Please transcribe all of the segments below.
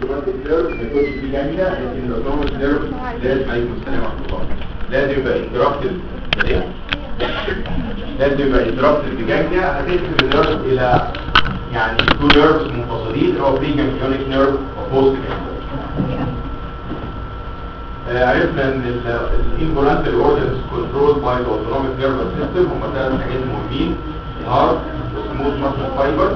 السيمباثيك نيرف ما يكونش فيه جانجليا لكن الاوتونوميك نيرف لازم هيكون سلام ورحمه الله لازم يبقى انتراكتيف لازم يبقى انتراكتيف بجانجليا هتقسم النيرف الى يعني تو نيرفز منفصلين اللي هو بري جانجليونيك نيرف وبوست عرفنا ان الانفولانتري اورجنز كنترول باي ذا اوتونوميك نيرفس سيستم هم ثلاث حاجات مهمين الهارت والسموث ماسل فايبر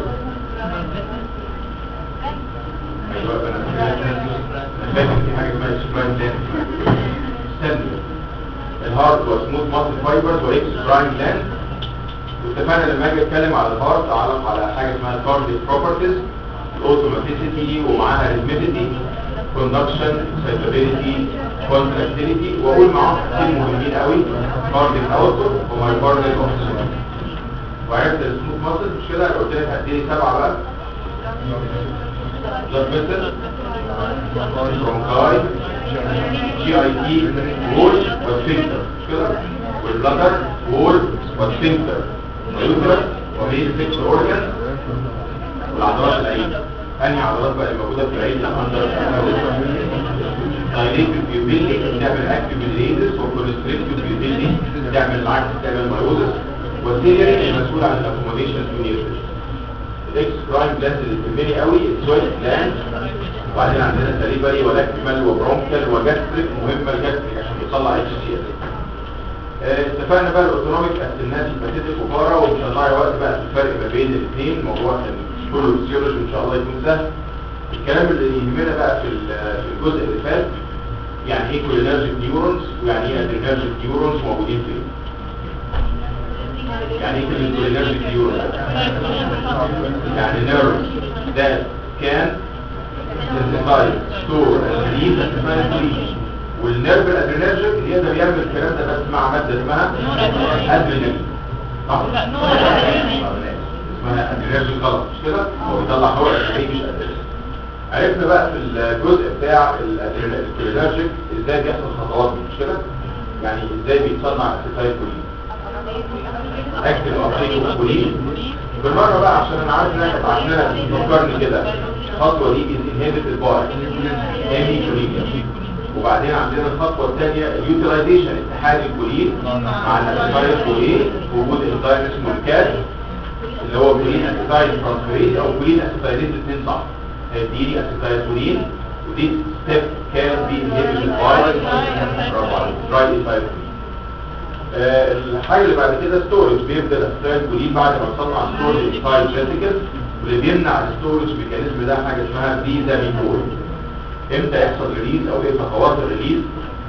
ايوه انا فاكر في حاجه اسمها سبراين لاند استنى الهارت والسموث ماسل فايبرز واكس براين لاند واتفقنا لما اجي اتكلم على الهارت اعلق على حاجه اسمها الكارديك بروبرتيز الاوتوماتيسيتي ومعاها ريزميديتي كوندكشن اكسايتابيليتي كونتراكتيليتي واقول معاهم حاجتين مهمين قوي كارديك اوتبوت ومايكارديك اوكسجين وعرفت السموث ماسل مش كده انا قلت لك هديلي سبعه بقى بلاد فيسل برونكاي جي اي تي وول والسفنكتر مش كده والبلادر وول والسفنكتر واليوترس وميل سكس اورجان والعضلات العين انهي عضلات بقى اللي موجوده في العين الاندر دايليتد بيوبيلي تعمل اكتيف ريزس وكونستريكتيف بيوبيلي تعمل العكس تعمل مايوزس والسيريال المسؤول عن الاكوموديشن تو نيرفز الاكس برايم جلاند اللي بتهمني قوي السويت جلاند وبعدين عندنا سليبري ولاكتيمال وبرونكال وجاستريك مهمه الجاستريك عشان يطلع اتش سي اس اتفقنا بقى الاوتونوميك اسيمنات الباتيتيك وفارا ومش هنضيع وقت بقى في الفرق ما بين الاثنين موضوع كله فيسيولوجي ان شاء الله يكون سهل الكلام اللي يهمنا بقى في في الجزء اللي فات يعني ايه كولينرجيك نيورونز ويعني ايه ادرينرجيك نيورونز موجودين فين يعني ايه كولينرجيك نيورونز يعني نيرف that can synthesize store and release synthesize release والنيرف الادرينرجيك اللي يقدر يعمل الكلام ده بس مع ماده اسمها ادرينال صح؟ اسمها ادرينرجيك غلط مش كده؟ هو بيطلع هو الادرينال مش ادرينال عرفنا بقى في الجزء بتاع الكولينرجيك ازاي بيحصل خطوات مش كده؟ يعني ازاي بيتصنع اسيتايل كولين اكتب ابليك كولين بالمره بقى عشان انا عارف انك عشان تفكرني كده الخطوه دي انهبت باي اني كولين وبعدين عندنا الخطوه الثانيه اليوتيلايزيشن اتحاد الكولين مع الاسيتايل كولين وجود انزيم اسمه الكاد اللي هو كولين اسيتايل ترانسفيريز او كولين اسيتايليز الاثنين صح دي دي اسيتايل كولين ودي ستيب كان بي انهبت باي دراي اسيتايل آه الحاجه اللي بعد كده ستورج بيبدا الاسيتايل كولين بعد ما تصنع ستورج اسيتايل فيزيكال واللي بيمنع الستورج ميكانيزم ده حاجه اسمها بريزامينول امتى يحصل ريليز او ايه خطوات الريليز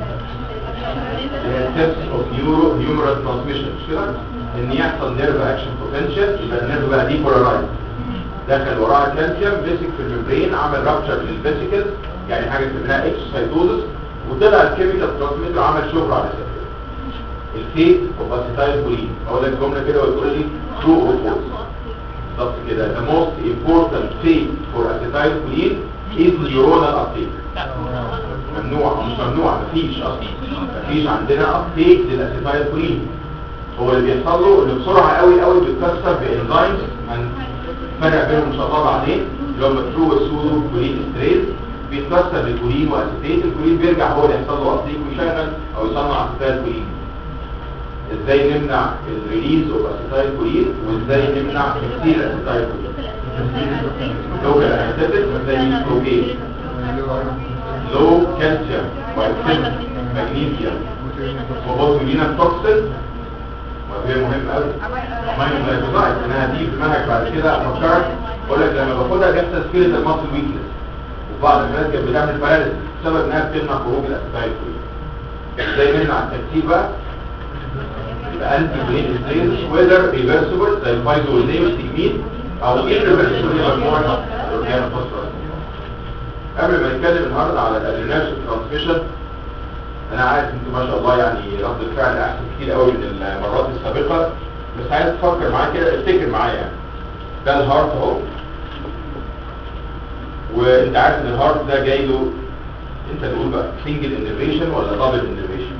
ستيبس اوف نيورو نيومرال ترانسميشن مش كده ان يحصل نيرف اكشن بوتنشال يبقى النيرف بقى دي بولارايز دخل وراها كالسيوم مسك في الممبرين عمل رابتشر للفيسيكلز يعني حاجه اسمها اكسوسايتوزس وطلع الكيميكال ترانسميتر عمل شغل على السيستم الفيت اوف اسيتايل كولين اقول لك جمله كده وتقول لي ترو اور فولس بالظبط كده the most important fate for acetylcholine is neuronal uptake ممنوع مش ممنوع مفيش اصلا مفيش عندنا ابتيك للاسيتايلكولين هو اللي بيحصل له اللي بسرعه قوي قوي بيتكسر بانزيمز هنفرق بينهم ان شاء الله بعدين اللي هم الترو والسودو كولين ستريز بيتكسر بالكولين واسيتيت الكولين بيرجع هو اللي يحصل له ابتيك ويشغل او يصنع اسيتايلكولين ازاي نمنع الريليز اوف اسيتايلكولين وازاي نمنع كتير اسيتايلكولين لوكال انستيك زي البروكين لو كالسيوم وكالسيوم مغنيسيوم وبوتولينا توكسين وهي مهم قوي امينو جلايكوزايد انها دي في المنهج بعد كده افكرك اقول لك لما باخدها بيحصل سكيلتال ماسل ويكنس وبعض الناس كانت بتعمل باراليسيس بسبب انها بتمنع خروج الاسيتايلكولين ازاي نمنع التركيب بقى الانتي كولين ستريس ويذر ريفرسبل زي الفايزولينيوم تجميد او irreversible مجموعه الاورجان فوسفورس قبل ما نتكلم النهارده على الادرينال ترانسميشن انا عارف انتوا ما شاء الله يعني رد الفعل احسن كتير قوي من المرات السابقه بس عايز تفكر معايا كده افتكر معايا يعني ده الهارت اهو وانت عارف ان الهارت ده جاي له انت تقول بقى سنجل انرفيشن ولا دبل انرفيشن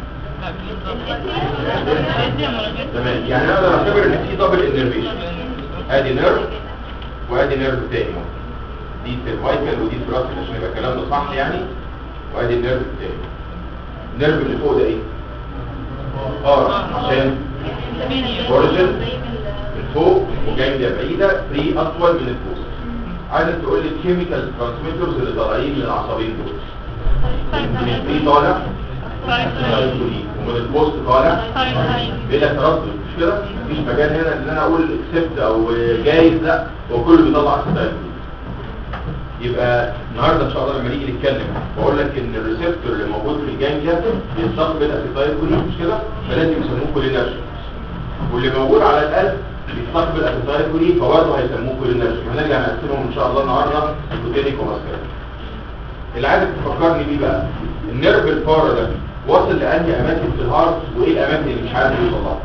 تمام يعني اقدر اعتبر ان في دبل انرفيشن ادي نيرف وادي نيرف تاني اهو دي سيرفايكال ودي ثوراسيك عشان يبقى الكلام صح يعني وادي النيرف التاني النيرف اللي فوق ده ايه اه عشان اوريجن من فوق وجايه بعيده بري اطول من البوست عايزك تقول لي الكيميكال ترانسميترز اللي طالعين من العصبين دول من البري طالع سايكولين ومن البوست طالع بلا تردد مش كده مفيش مجال هنا ان انا اقول اكسبت او جايز لا هو كله بيطلع سايكولين يبقى النهارده ان شاء الله لما نيجي نتكلم بقول لك ان الريسبتور اللي موجود في الجانجليا بيستقبل اسيتايلكولين مش كده فلازم يسموه كولينرجيك واللي موجود على القلب بيستقبل اسيتايلكولين فبرضه هيسموه كولينرجيك هنرجع نقسمهم ان شاء الله النهارده لكوتينيك وماسكاريك اللي عايزك تفكرني بيه بقى النيرف الفارا ده واصل لانهي اماكن في الهارت وايه الاماكن اللي مش عارف يوصل لها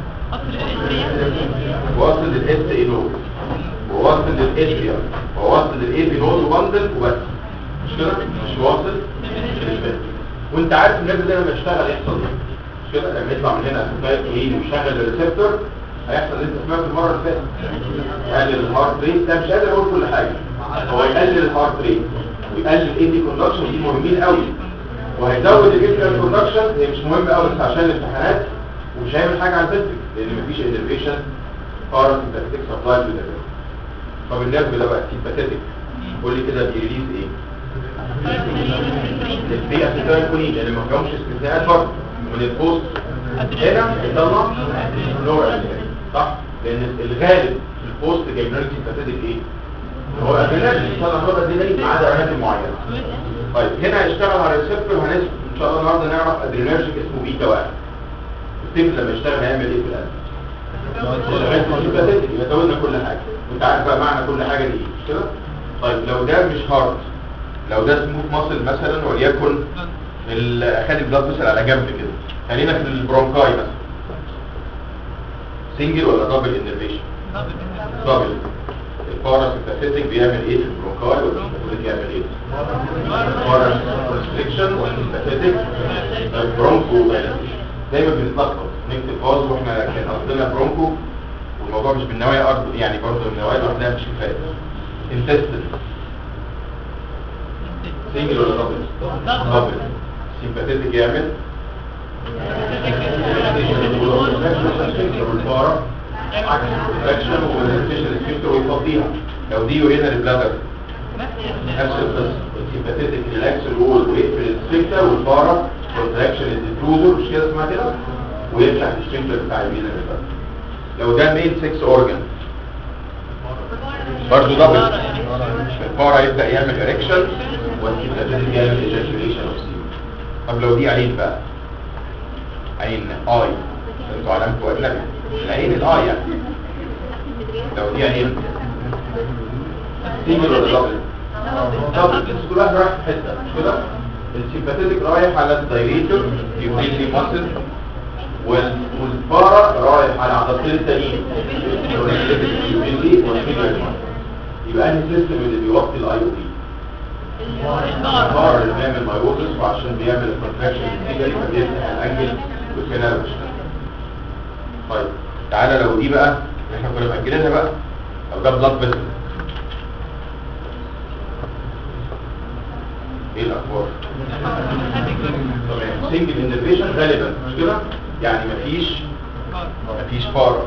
واصل للاس اي نود وواصل للاتريا وواصل للاي نود وبندل وبس مش كده مش واصل للفات وانت عارف النيرف ده لما يشتغل يحصل ايه مش كده لما يطلع من هنا اسيتايلكولين ويشغل الريسبتور هيحصل اللي انت سمعته المره اللي فاتت يقلل الهارت ريت ده مش قادر اقول كل حاجه هو يقلل الهارت ريت ويقلل الايدي كوندكشن دي مهمين قوي وهيزود الايدي كوندكشن هي مش مهمه قوي بس عشان الامتحانات ومش هيعمل حاجه على الفنتريك لان مفيش انرفيشن باراسيمباتيك سبلاي للنيرف طب النيرف ده بقى سيمباتيك قول لي كده بيريليز ايه البي اسيتايلكولين لان ما فيهمش استثناءات برضه من البوست هنا يطلع نور ادرينالين صح لان الغالب في البوست جايبنالين سيمباتيك ايه هو ادرينالين يطلع نور ادرينالين ما عدا اماكن معينه طيب هنا هيشتغل على الريسبتور هنسمع ان شاء الله النهارده نعرف ادرينالجيك اسمه بيتا واحد الطفل لما يشتغل هيعمل ايه في القلب سيمباتيك يبقى زودنا كل حاجه وانت عارف بقى معنى كل حاجه دي ايه مش كده طيب لو ده مش هارت لو ده سموث ماسل مثلا وليكن خلي البلاد مثلا على جنب كده خلينا في البرونكاي مثلا سنجل ولا دبل انرفيشن دبل الباراسيمباثيك بيعمل ايه في البرونكاي والسيمباثيك بيعمل ايه باراسيمباثيك والسيمباثيك برونكو دايما بنتلخبط نكتب باز واحنا كان قصدنا برونكو والموضوع مش بالنوايا ارض يعني برضه النوايا لوحدها مش كفايه انتستن سنجل ولا دبل دبل سيمباثيك يعمل والفارة عكس الكونتراكشن والريلاكسيشن السفنكتر ويفضيها لو دي يورينال بلادر نفس القصه السيمباثيك ريلاكس الوول ويقفل السفنكتر والفارة كونتراكشن الديفيوزر مش كده اسمها كده ويفتح السفنكتر بتاع اليورينال بلادر لو ده ميل 6 اورجان برضه دبل الفارة يبدأ يعمل اريكشن والسيمباثيك يعمل ايجاكيوليشن اوف طب لو دي عين بقى عين اي انتوا علامته اجنبي العين الاي يعني لو دي عين سنجل ولا دبل دبل بس كل واحد رايح في حته مش كده السيمباثيك رايح على الدايريتور يبني ماسل والبارا رايح على عضلتين التانيين يبقى انهي سيستم اللي بيوطي الاي او دي البار اللي بيعمل مايوزس وعشان بيعمل الكونتراكشن السيجري فبيفتح الانجل والكنال مش طيب تعالى لو دي بقى احنا كنا مأجلينها بقى لو ده بلاد فيسل ايه الاخبار تمام سنجل انرفيشن غالبا مش كده يعني مفيش مفيش فارة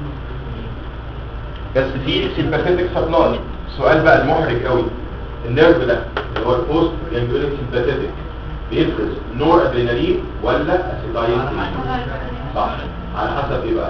بس في سيمباثيتك سبلاي السؤال بقى المحرج قوي النيرف ده اللي هو البوست جانجوليك سيمباثيتك بيفرز نور ادرينالين ولا اسيتايل صح على حسب ايه بقى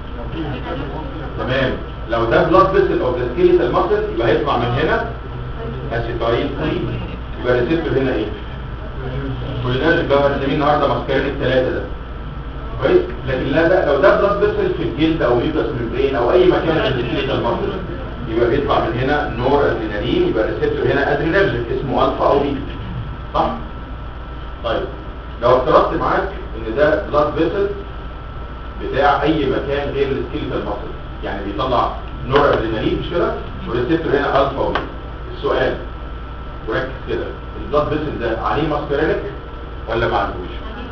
تمام لو ده بلاد فيسل اوف ذا سكيليتال ماسل يبقى هيطلع من هنا اسيتايل يبقى الريسبتور هنا ايه كلنا اللي بقى هنسميه النهارده ماسكارين الثلاثه ده كويس لكن لا ده لو ده بلاد فيسل في الجلد او ميوكس ميمبرين او اي مكان في السكيليتال ماسل يبقى بيطلع من هنا نور ادرينالين يبقى الريسبتور هنا ادرينالجيك اسمه الفا او بيتا صح طيب لو افترضت معاك ان ده بلاد فيسل بتاع اي مكان غير السكيليتال ماسل يعني بيطلع نور ادرينالين مش كده والريسبتور هنا الفا او بيتا السؤال وركز كده البلاد فيسل ده عليه ماسكارينك ولا ما عندوش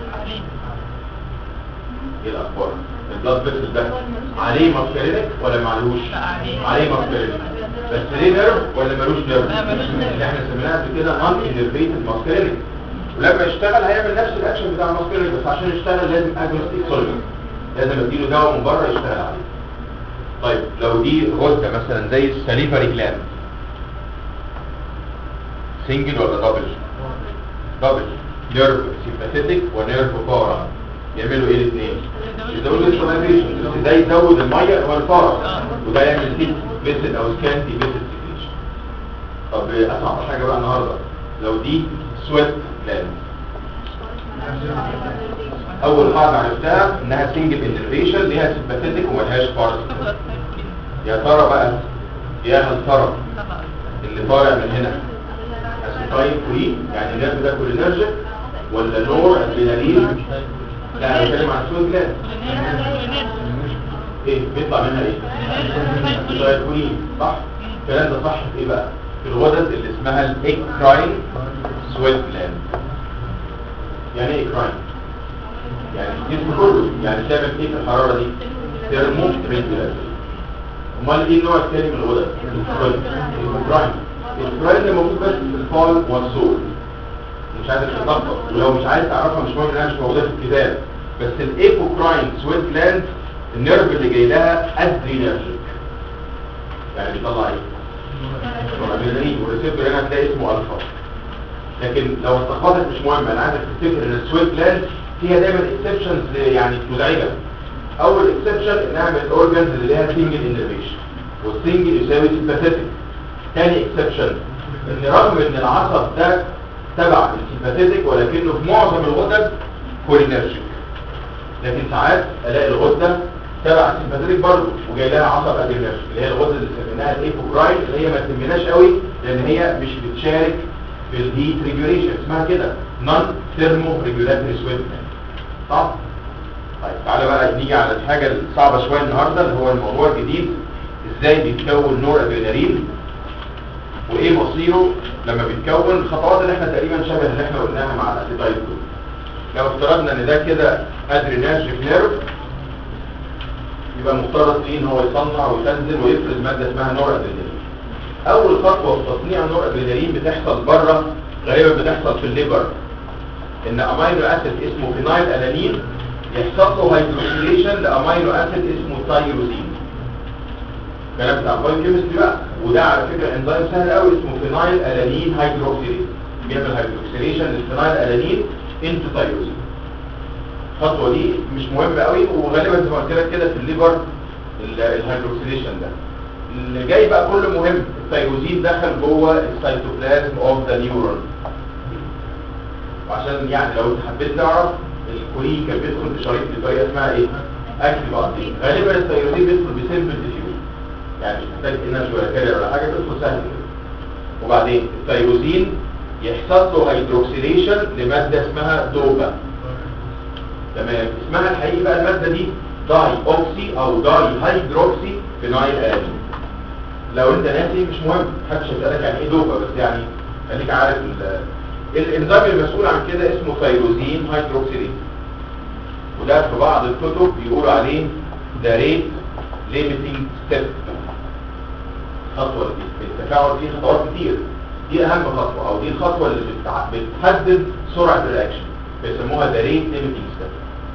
ايه الاخبار البلاد فيسل ده عليه ماسكارينك ولا ما عليهوش عليه ماسكارينك بس ليه نيرف ولا ملوش نيرف لا، ملوش نيرف. اللي احنا سميناها قبل كده نون انرفيتد ماسكرينيك ولما يشتغل هيعمل نفس الاكشن بتاع الماسكرينيك بس عشان يشتغل لازم اجنستيك سوليد لازم اديله دواء من بره يشتغل عليه طيب لو دي غده مثلا زي السليفري جلاند سنجل ولا دبل دبل نيرف سيمباثيتك ونيرف بارا يعملوا ايه الاثنين يزودوا الانفلاميشن بس ده يزود الميه هو الفارا وده يعمل سيت فيسد او سكانتي فيسد سيكريشن طب اصعب حاجه بقى النهارده لو دي سويت جلاند اول قاعده عرفتها انها سنجل انرفيشن ليها سيمباثيتك وملهاش بارا يا ترى بقى يا هل ترى اللي طالع من هنا اسيتايل كولين يعني النيرف ده كولينرجيك ولا نور ادرينالين لا انا بتكلم عن سويت جلاند ايه بيطلع منها ايه اسيتايل كولين صح الكلام ده صح في ايه بقى في الغدد اللي اسمها الاكراين سويت جلاند يعني ايه اكراين يعني الجسم كله يعني تعمل ايه في الحراره دي ثيرمو ريجولاتوري امال ايه النوع الثاني من الغدد الكراين الكراين ده موجود بس في الفال والسول مش عايز تتلخبط ولو مش عايز تعرفها مش مهم انها مش موجوده في الكتاب بس الايبوكراين سويت جلاند النيرف اللي جاي لها ادرينرجيك يعني بيطلع ايه؟ نورادرينالين والريسبتور هنا هتلاقي اسمه الفا لكن لو اتلخبطت مش مهم انا عايزك تفتكر ان السويت جلاند فيها دايما اكسبشنز يعني مزعجه اول اكسبشن انها من الاورجنز اللي ليها سنجل انرفيشن والسنجل يساوي سيمباثيتك تاني اكسبشن ان رغم ان العصب ده تبع السيمباثيتك ولكنه في معظم الغدد كولينرجيك لكن ساعات الاقي الغده تبع السيمباثيتك برضه وجاي لها عصب ادرينرجيك اللي هي الغده اللي سميناها الايبوكراين اللي هي ما تهمناش قوي لان هي مش بتشارك في الهيت ريجوليشن اسمها كده نون ثيرمو ريجولاتوري سويت صح طيب تعالى بقى نيجي على الحاجه الصعبه شويه النهارده اللي هو الموضوع الجديد ازاي بيتكون نور ادرينالين وايه مصيره لما بيتكون الخطوات اللي احنا تقريبا شبه اللي احنا قلناها مع الاسيتايل كول لو افترضنا ان ده كده ادرينرجيك نيرف يبقى مفترض فيه ان هو يصنع ويخزن ويفرز ماده اسمها نور ادرينالين اول خطوه في تصنيع نور ادرينالين بتحصل بره غالبا بتحصل في الليبر ان امينو اسيد اسمه فينايل الانين يحصل له هيدروكسيليشن لامينو اسيد اسمه تايروزين كلام بتاع البايوكيمستري بقى وده على فكره انزيم سهل قوي اسمه فينايل الانين هيدروكسيليز بيعمل هيدروكسيليشن للفينايل الانين انتو تايروزين الخطوه دي مش مهمه قوي وغالبا زي ما قلت لك كده في الليبر ال- الهيدروكسيليشن ده اللي جاي بقى كله مهم التايروزين دخل جوه السيتوبلازم اوف ذا نيورون وعشان يعني لو انت حبيت تعرف الكولين كان بيدخل بشريط بطريقه اسمها ايه؟ اكتف ارتين غالبا التايروزين بيدخل بسيمبل ديفيوز يعني مش محتاج انها شويه كارير ولا حاجه بيدخل سهل كده وبعدين التايروزين يحصل له هيدروكسيليشن لماده اسمها دوبا تمام اسمها الحقيقي بقى الماده دي داي اوكسي او داي هيدروكسي فينايل الانين لو انت ناسي مش مهم محدش هيسالك يعني ايه دوبا بس يعني خليك عارف ال- الانزيم المسؤول عن كده اسمه ثيروزين هيدروكسيليز وده في بعض الكتب بيقولوا عليه ده ريت ليميتنج ستيب الخطوه دي التفاعل فيه خطوات كتير دي اهم خطوه او دي الخطوه اللي بتع- بتحدد سرعه الرياكشن بيسموها ذا ريت ليميتنج ستيب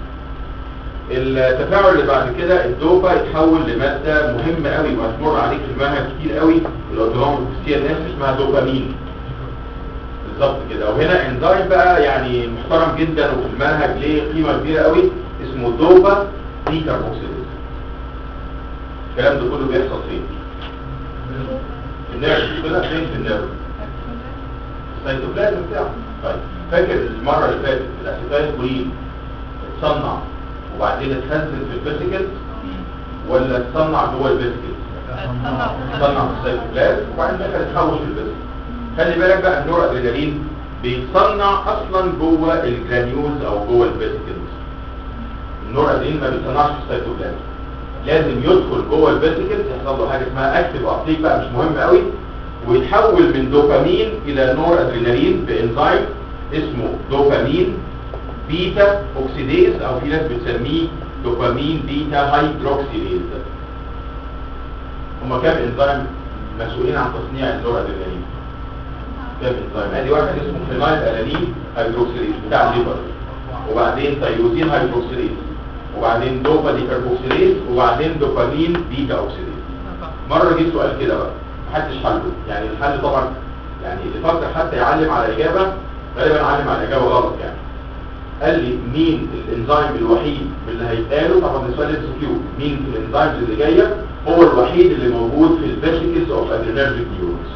التفاعل اللي بعد كده الدوبا يتحول لماده مهمه قوي وهتمر عليك في المنهج كتير قوي ولو تمام في الناس اسمها دوبامين بالظبط كده وهنا انزيم بقى يعني محترم جدا وفي المنهج ليه قيمه كبيره قوي اسمه دوبا دي كاربوكسيليز الكلام ده كله بيحصل فين؟ النيرف مش كده فين في النيرف؟ السيتوبلازم بتاعه طيب فاكر المره اللي فاتت الاسيتايل كولين اتصنع وبعدين اتخزن في الفيسيكل ولا اتصنع جوه الفيسيكل؟ اتصنع في السيتوبلازم وبعدين دخل اتحول في الفيسيكل خلي بالك بقى النور ادرينالين بيتصنع اصلا جوه الجرانيولز او جوه الفيسيكلز النور ادرينالين ما بيتصنعش في السيتوبلازم لازم يدخل جوه الفيسيكلز يحصل له حاجه اسمها اكتيف ابتيك بقى مش مهم قوي ويتحول من دوبامين الى نور ادرينالين بانزيم اسمه دوبامين بيتا اوكسيديز او في ناس بتسميه دوبامين بيتا هيدروكسيديز هما كام انزيم مسؤولين عن تصنيع النور ادرينالين كام انزيم ادي واحد اسمه فينايل الانين هيدروكسيليز بتاع الليفر وبعدين تيروزين هيدروكسيليز وبعدين دوبا ديكربوكسيليز وبعدين دوبامين بيتا اوكسيليز مره جه سؤال كده بقى محدش حله يعني الحل طبعا يعني اللي فكر حتى يعلم على اجابه غالبا علم على اجابه غلط يعني قال لي مين الانزيم الوحيد من اللي هيتقاله طبعا ده سؤال ام كيو مين الانزيمز اللي جايه هو الوحيد اللي موجود في الفيسيكلز اوف ادرينرجيك نيورونز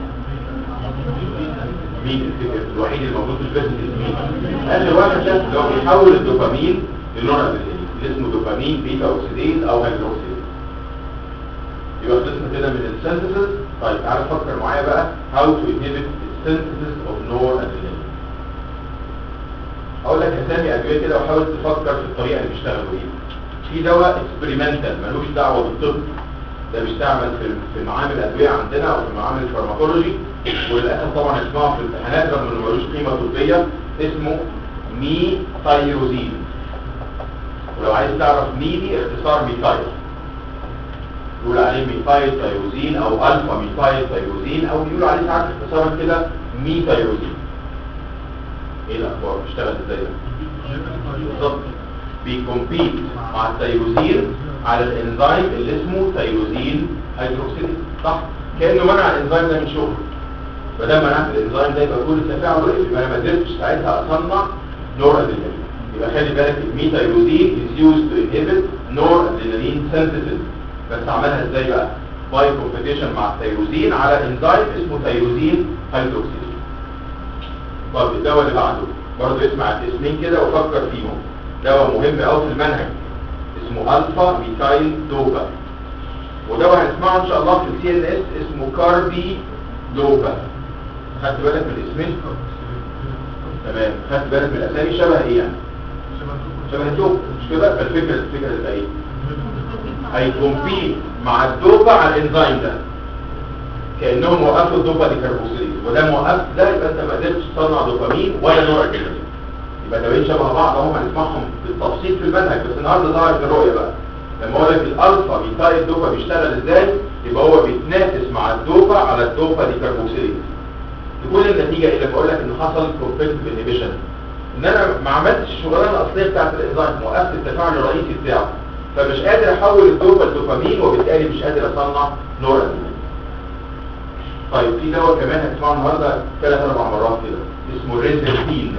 مين الفكر الوحيد اللي موجود في الفيسيكلز مين اخر واحد ده لو بيحول الدوبامين لنور ادرينالين اللي اسمه دوبامين بيتا اوكسيديز او هيدروكسيديز يبقى خلصنا كده من السينثيسيس طيب تعالى فكر معايا بقى how to inhibit the synthesis of noradrenaline هقول لك اسامي ادويه كده وحاول تفكر في الطريقه اللي بيشتغلوا بيها في دواء اكسبيرمنتال ملوش دعوه بالطب ده بيستعمل في في معامل ادويه عندنا او في معامل الفارماكولوجي وللاسف طبعا اسمعه في الامتحانات رغم انه ملوش قيمه طبيه اسمه ميثايروزين ولو عايز تعرف مي دي اختصار ميثايل يقول عليه ميثايل تايروزين او الفا ميثايل تايروزين او يقول عليه ساعات اختصارا كده ميثايروزين ايه الاخبار بيشتغل ازاي ده بالظبط بيكمبيت مع التيروزين على الانزيم اللي اسمه تيروزين هيدروكسيد صح كانه منع الانزيم ده من شغله فده منعت الانزيم ده يبقى كل التفاعل وقف يبقى انا ما قدرتش ساعتها اصنع نور ادرينالين يبقى خلي بالك الميثايروزين is used to inhibit noradrenaline synthesis بس عملها ازاي بقى باي كومبيتيشن مع التيروزين على انزيم اسمه تيروزين هيدروكسيد طب الدواء اللي بعده برضه اسمع الاسمين كده وفكر فيهم دواء مهم قوي في المنهج اسمه الفا ميثايل دوبا ودواء هنسمعه ان شاء الله في السي ان اس اسمه كاربي دوبا خدت بالك من الاسمين تمام خدت بالك من الاسامي شبه ايه يعني شبه الدوبا مش كده فالفكره الفكره تبقى ايه هيكمبيت مع الدوبا على الانزيم ده كانهم وقفوا الدوبا ديكربوكسيليز وده موقف ده يبقى انت ما قدرتش تصنع دوبامين ولا نوع ادرينالين يبقى دوايين شبه بعض اهم هنسمعهم بالتفصيل في المنهج بس النهارده ظهر في الرؤيه بقى لما اقول لك الالفا بيطاي الدوبا بيشتغل ازاي يبقى هو بيتنافس مع الدوبا على الدوبا ديكربوكسيليز تكون النتيجه ايه لما اقول لك ان حصل كومبيتيتيف انهبيشن ان انا ما عملتش الشغلانه الاصليه بتاعت الانزيم وقفت التفاعل الرئيسي بتاعه فمش قادر احول الدوبا لدوبامين وبالتالي مش قادر اصنع نور ادرينالين طيب في دواء كمان هتسمعه النهارده ثلاث اربع مرات كده اسمه ريزربين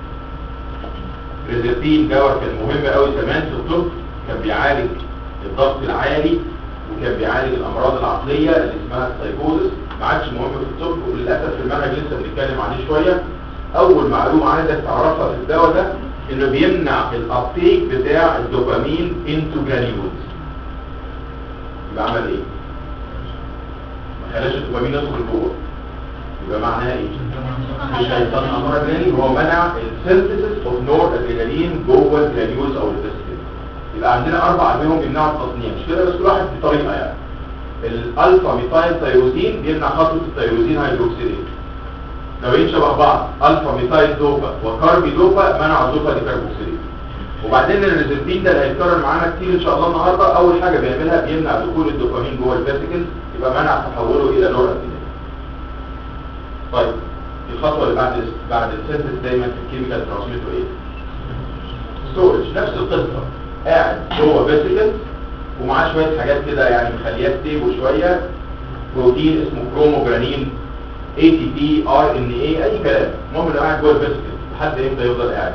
ريزربين دواء كان مهم قوي زمان في الطب كان بيعالج الضغط العالي وكان بيعالج الامراض العقليه اللي اسمها السايكوزس ما عادش مهم في الطب وللاسف في المنهج لسه بنتكلم عليه شويه اول معلومه عايزك تعرفها في الدواء ده انه بيمنع الابتيك بتاع الدوبامين انتو جرانيولز يبقى عمل ايه خلاش الدوبامين يدخل جوه يبقى معناها ايه مش هيصنع نور ادرينالين هو منع السينثيسيس اوف نور ادرينالين جوه الجرانيولز او الفيسكل يبقى عندنا اربع ادويه بيمنعوا التصنيع مش كده بس كل واحد بطريقه يعني الالفا ميثايل تيروزين بيمنع خطوه التيروزين هيدروكسيليز نوعين شبه بعض الفا ميثايل دوبا وكاربي دوبا منعوا الدوبا ديكربوكسيليز وبعدين الريزربين ده اللي هيتكرر معانا كتير ان شاء الله النهارده اول حاجه بيعملها بيمنع دخول الدوبامين جوه الفيسيكل يبقى منع تحوله الى نور ادرينالين طيب الخطوه اللي بعد بعد السينثيس دايما في الكيميكال ترانسميتر ايه ستورج نفس القصه قاعد جوه فيسيكل ومعاه شويه حاجات كده يعني مخليات تيب وشويه بروتين اسمه كروموجرانين اي تي بي ار ان اي اي كلام المهم انه قاعد جوه الفيسيكل لحد امتى يفضل قاعد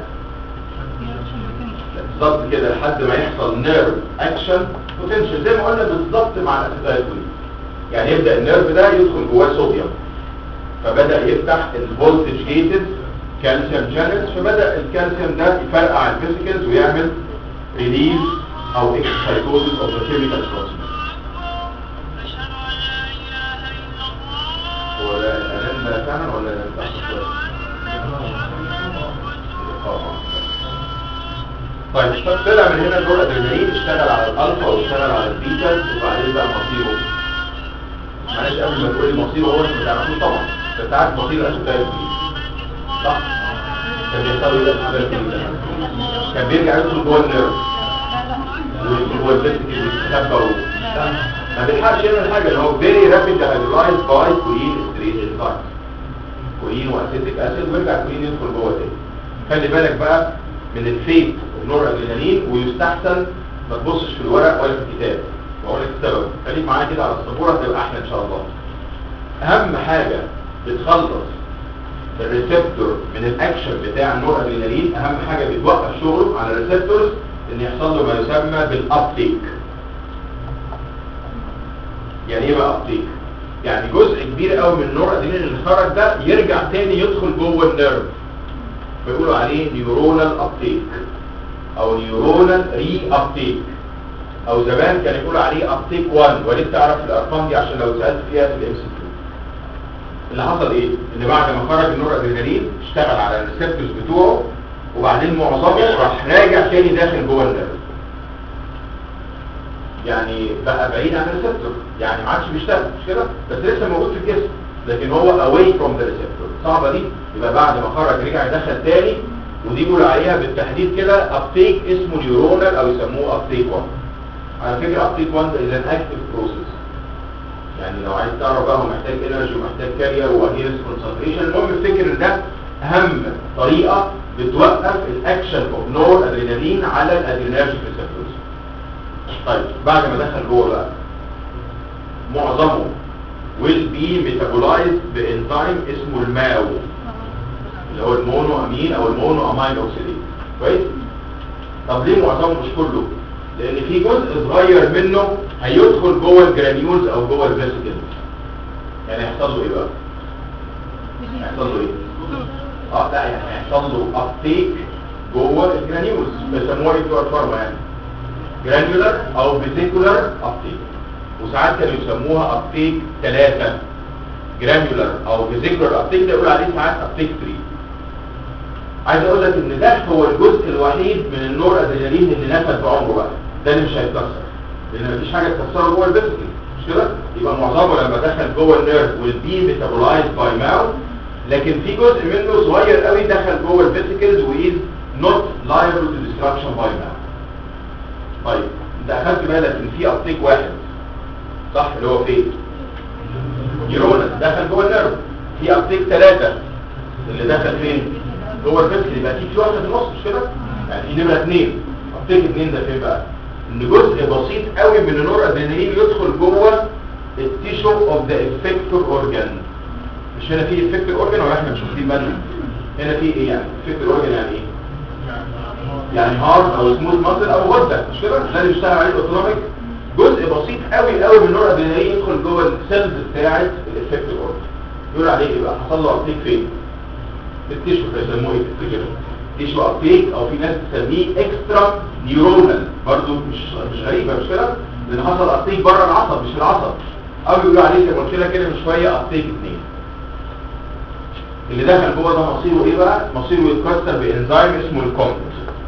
بالظبط كده لحد ما يحصل نيرف اكشن بوتنشال زي ما قلنا بالظبط مع الاسيتايلكولين يعني يبدا النيرف ده يدخل جواه صوديوم فبدا يفتح الفولتج جيتد كالسيوم شانلز فبدا الكالسيوم ده يفرقع الفيسيكلز ويعمل ريليز او اكسايتوزيس اوف ذا كيميكال ترانسميتر هو ده الانام ده فعلا ولا ده بتاع طيب طلع من هنا النور ادرينالين اشتغل على الالفا واشتغل على البيتا وبعدين بقى مصيره معلش قبل ما تقولي مصيره هو انت ما تعرفوش طبعا بس عارف مصير الاسيتايل صح كان بيحصل له الاسيتايل كان بيرجع يدخل جوه النيرف ويدخل جوه الفيسيكل ويستخبى ما بيلحقش يعمل حاجه اللي هو فيري رابيد هيدرايز باي كوين ستريت انزايم كوين واسيتيك اسيد ويرجع كوين يدخل جوه تاني خلي بالك بقى من الفيت والنور ادرينالين ويستحسن ما تبصش في الورق ولا في الكتاب واقول لك السبب خليك معايا كده على السبوره تبقى احلى ان شاء الله اهم حاجه بتخلص الريسبتور من الاكشن بتاع النور ادرينالين اهم حاجه بتوقف شغله على الريسبتورز ان يحصل له ما يسمى بالابتيك يعني ايه بقى ابتيك يعني جزء كبير قوي من النور ادرينالين اللي خرج ده يرجع تاني يدخل جوه النيرف بيقولوا عليه نيورونال ابتيك او نيورونال ري ابتيك او زمان كان يقولوا عليه ابتيك 1 وليه تعرف الارقام دي عشان لو سالت فيها في الام سي اللي حصل ايه ان بعد ما خرج النور ادرينالين اشتغل على الريسبتورز بتوعه وبعدين معظمه راح راجع تاني داخل جوه النيرف يعني بقى بعيد عن الريسبتور يعني ما عادش بيشتغل مش كده بس لسه موجود في الجسم لكن هو away from the receptor صعبه دي يبقى بعد ما خرج رجع يدخل تاني ودي بيقول عليها بالتحديد كده ابتيك اسمه نيورونال او يسموه ابتيك 1 على فكره ابتيك 1 ده از ان اكتف بروسيس يعني لو عايز تعرف بقى هو محتاج انرجي ومحتاج كارير واهيرس كونسنتريشن المهم افتكر ان ده اهم طريقه بتوقف الاكشن اوف نور ادرينالين على الادرينرجيك ريسبتورز طيب بعد ما دخل جوه بقى معظمه will be metabolized بانزيم اسمه الماو اللي هو المونو امين او المونو امين اوكسيديز كويس طب ليه معظمه مش كله لان في جزء صغير منه هيدخل جوه الجرانيولز او جوه الفيسيكلز يعني هيحصل له ايه بقى هيحصل له ايه اه لا يعني هيحصل له ابتيك جوه الجرانيولز بيسموها ايه بتوع الفارما يعني جرانيولار او فيزيكولار ابتيك وساعات كانوا يسموها ابتيك ثلاثة جرانيولار او فيزيكولار ابتيك ده يقول عليه ساعات ابتيك 3 عايز اقول لك ان ده هو الجزء الوحيد من النور ادرينالين اللي نفذ بعمره بقى ده اللي مش هيتكسر لان مفيش حاجه تكسره جوه الفيسيكل مش كده يبقى معظمه لما دخل جوه النيرف والبي ميتابولايز باي ماوث لكن في جزء منه صغير قوي دخل جوه الفيسيكلز وايز نوت لايبل تو ديستراكشن باي ماوث طيب انت اخدت بالك ان في ابتيك واحد صح اللي هو فين نيرون دخل جوه النيرف في ابتيك ثلاثة اللي دخل فين جوه الفيسكل يبقى في واحده في النص مش كده يعني في نمره اثنين ابتيك اثنين ده فين بقى ان جزء بسيط قوي من النور ادرينالين يدخل جوه التيشو اوف ذا افكتور اورجان مش هنا في افكتور اورجان ولا احنا مش واخدين بالنا هنا في ايه يعني افكتور اورجان يعني ايه يعني هارد او سموث ماسل او غده مش كده ده اللي بيشتغل عليه الاوتونوميك جزء بسيط قوي قوي من النور ادرينالين يدخل جوه السيلز بتاعه الافكتور اورجان يقول عليه ايه بقى حصل له ابتيك فين التيشو بيسموه ايه تفتكروا تيشو ابتيك او في ناس تسميه اكسترا نيورونال برضو مش مش غريبه مش كده لان حصل ابتيك بره العصب مش في العصب او بيقولوا عليه زي ما قلت لك كده من شويه ابتيك اثنين اللي دخل جوه ده مصيره ايه بقى مصيره يتكسر بانزيم اسمه الكومت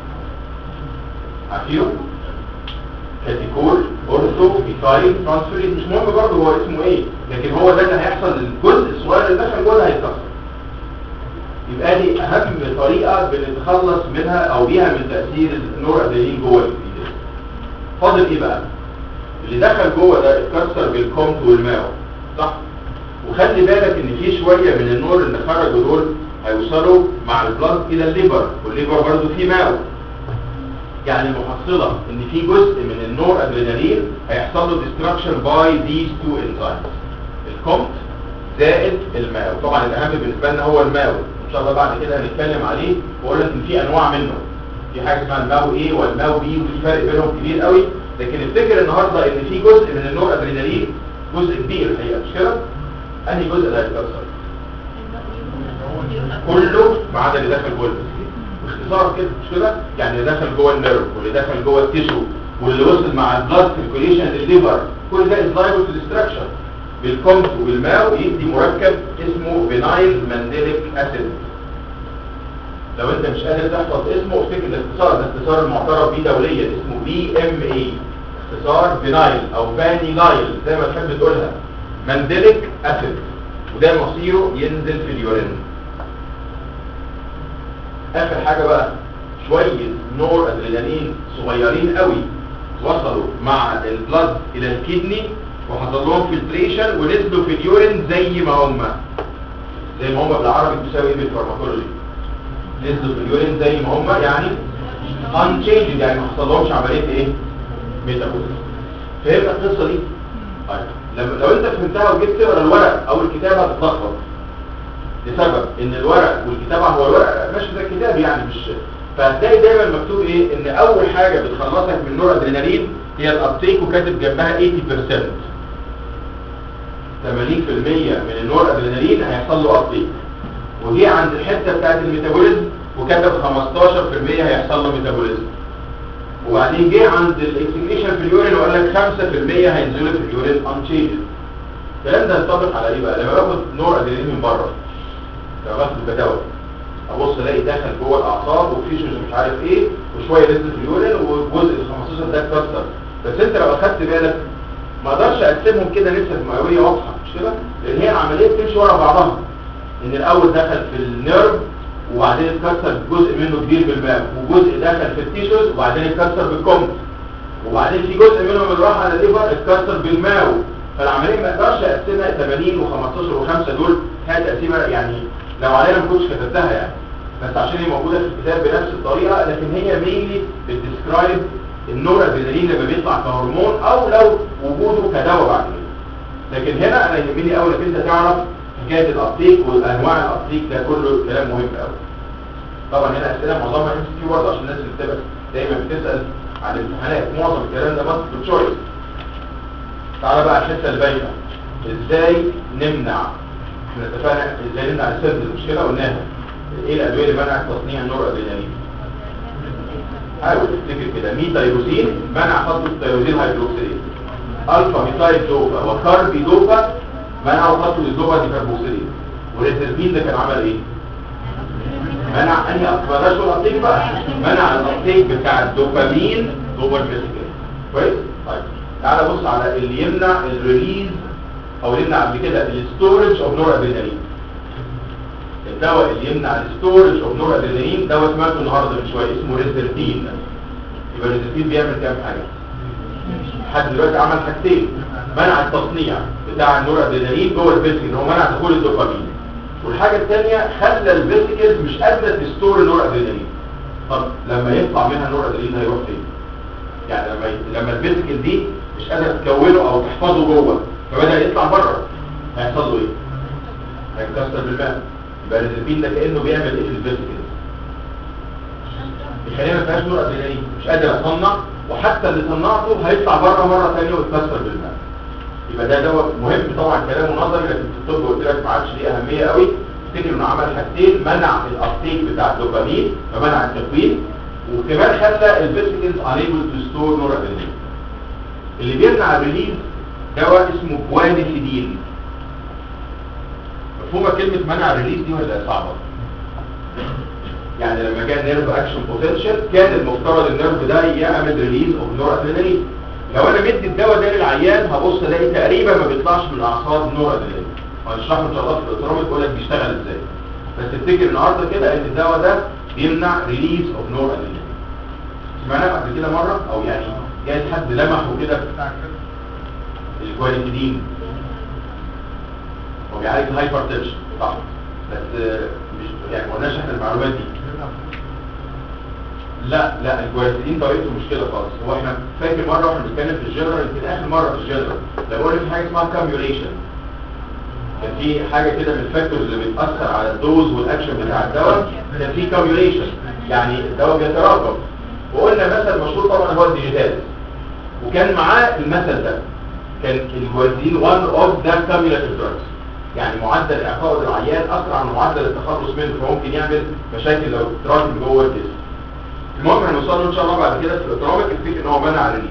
عارفينه كاتيكول اورثو ميثايل ترانسفيريز مش مهم برضه هو اسمه ايه لكن هو ده اللي هيحصل الجزء الصغير اللي دخل جوه ده هيتكسر يبقى دي اهم طريقة بنتخلص منها او بيها من تأثير النور ادرينالين جوه الفيديو فاضل ايه بقى اللي دخل جوه ده اتكسر بالكومت والماو صح وخلي بالك ان في شوية من النور اللي خرجوا دول هيوصلوا مع البلاد الى الليبر والليبر برضو فيه ماو يعني المحصلة ان في جزء من النور ادرينالين هيحصل له destruction by these two enzymes الكومت زائد الماو طبعا الاهم بالنسبة لنا هو الماو ان شاء الله بعد كده هنتكلم عليه واقول لك ان في انواع منه في حاجه اسمها الماو ايه والماو بي وفي فرق بينهم كبير قوي لكن افتكر النهارده ان في جزء من النور ادرينالين جزء كبير الحقيقه مش كده انهي جزء اللي هيتكسر كله ما عدا اللي دخل جوه الفسيل باختصار كده مش كده يعني اللي دخل جوه النيرف واللي دخل جوه التيشو واللي وصل مع البلاد سيركيوليشن للليفر كل ده از لايبل تو ديستراكشن بالكومت وبالماء يدي مركب اسمه فينايل مانديليك اسيد لو انت مش قادر تحفظ اسمه افتكر الاختصار ده اختصار المعترف بيه دوليا اسمه بي ام اي اختصار فينايل او فانيلايل زي ما تحب تقولها مانديليك اسيد وده مصيره ينزل في اليورين اخر حاجه بقى شويه نور ادرينالين صغيرين قوي وصلوا مع البلد الى الكدني وحصل لهم فلتريشن ونزلوا في اليورين زي ما هم زي ما هم بالعربي بتساوي ايه بالفارماكولوجي نزلوا في اليورين زي ما هم يعني unchanged يعني ما حصلهمش عمليه ايه ميتابوليزم فهمت القصه دي طيب لما لو انت فهمتها وجيت تقرا الورق او الكتابه هتتلخبط لسبب ان الورق والكتابه هو الورق ماشي زي الكتاب يعني مش فهتلاقي دايما مكتوب ايه ان اول حاجه بتخلصك من النور ادرينالين هي الابتيك وكاتب جنبها 80% 80% من النور ادرينالين هيحصل له ابتيك ودي عند الحته بتاعت الميتابوليزم وكتب 15% هيحصل له ميتابوليزم وبعدين جه عند الاكسكريشن في اليورين وقال لك 5% هينزلوا في اليورين انشينج الكلام ده ينطبق على ايه بقى لما باخد نور ادرينالين من بره لما باخد بدواء ابص الاقي دخل جوه الاعصاب وفيشنز مش عارف ايه وشويه نزل في اليورين والجزء ال 15 ده اتكسر بس انت لو اخدت بالك ما اقدرش اقسمهم كده نسبه مئويه واضحه مش كده لان هي العمليه بتمشي ورا بعضها ان الاول دخل في النيرف وبعدين اتكسر جزء منه كبير بالماء وجزء دخل في التيشوز وبعدين اتكسر بالكومت وبعدين في جزء منهم اللي راح على الليفر اتكسر بالماو فالعمليه ما اقدرش اقسمها 80 و15 و5 دول هي تقسيمه يعني لو علينا ما كنتش كتبتها يعني بس عشان هي موجوده في الكتاب بنفس الطريقه لكن هي مينلي بتديسكرايب النور ادرينالين لما بيطلع كهرمون او لو وجوده كدواء بعد كده لكن هنا انا يهمني قوي انك انت تعرف حكايه الابتيك وانواع الابتيك ده كله كلام مهم قوي طبعا هنا اسئله معظمها ام سي كيو برضه عشان الناس اللي بتبقى دايما بتسال عن الامتحانات معظم الكلام ده مالتيبل تشويس تعالى بقى الحته الباينه ازاي نمنع احنا اتفقنا ازاي نمنع السيرفز المشكله قلناها ايه الادويه اللي منعت تصنيع النور ادرينالين حاول تفتكر كده ميتايروسين منع خط التيروزين هيدروكسيليز الفا ميثايل دوبا وكاربي دوبا منعوا خط الدوبا دي كاربوكسيليز والريتربين ده كان عمل ايه منع انهي بلاش الابتيك بقى منع الابتيك بتاع الدوبامين جوه الفيسيكال كويس طيب تعالى بص على اللي يمنع الريليز او يمنع قبل كده الستورج اوف نور ادرينالين الدواء اللي يمنع الستورج اوف نور ادرينالين دواء سمعته النهارده من شويه اسمه ريزرتين يبقى الريزرتين بيعمل كام حاجه لحد دلوقتي عمل حاجتين منع التصنيع بتاع النور ادرينالين جوه الفيسيكال هو منع دخول الدوبامين والحاجه الثانيه خلى الفيسيكلز مش قادره تستور النور ادرينالين طب لما يطلع منها النور ادرينالين هيروح فين يعني لما ي... لما الفيسيكل دي مش قادره تكونه او تحفظه جوه فبدا يطلع بره هيحصل له ايه هيتكسر بالماء يبقى الريزربين ده كانه بيعمل ايه في الفيسيكل الخليه ما فيهاش نور ادرينالين مش قادر اصنع وحتى اللي صنعته هيطلع بره مره ثانيه ويتكسر بالماء يبقى ده دواء مهم طبعا كلامه نظري لكن في الطب قلت لك ما عادش ليه اهميه قوي افتكر انه عمل حاجتين منع الابتيك بتاع الدوبامين فمنع التكوين وكمان خلى الفيسيكلز unable to store نور ادرينالين اللي بيمنع الريليز دواء اسمه جوانيفيدين مفهومه كلمه منع الريليز دي ولا صعبه يعني لما كان نيرف اكشن بوتنشال كان المفترض النيرف ده يعمل ريليز اوف نور ادرينالين لو انا مدي الدواء ده للعيان هبص الاقي تقريبا ما بيطلعش من الاعصاب نور ادرينالين وهنشرحه ان شاء الله في الاوتوميك بقول لك بيشتغل ازاي بس افتكر النهارده كده ان الدواء ده بيمنع ريليز اوف نور ادرينالين سمعناه قبل كده مره او يعني جاي حد لمحه كده الجوانيتيدين هو بيعالج الهايبر تنشن صح بس مش يعني ما قلناش احنا المعلومات دي لا لا الجوانيتيدين طريقته مش كده خالص هو احنا فاكر مره واحنا بنتكلم في الجنرال يمكن اخر مره في الجنرال لو قلنا في حاجه اسمها كاميوليشن كان في حاجه كده من الفاكتورز اللي بتاثر على الدوز والاكشن بتاع الدواء كان في كاميوليشن يعني الدواء بيتراكم وقلنا مثل مشهور طبعا هو الديجيتال وكان معاه المثل ده كان الجوازين وان اوف ذا كاميولاتيف دراجز يعني معدل اعطاء العيان اسرع من معدل التخلص منه فممكن يعمل مشاكل لو تراكم جوه الجسم المهم هنوصل له ان شاء الله بعد كده في الاوتوميك الفكره ان هو منع الريليز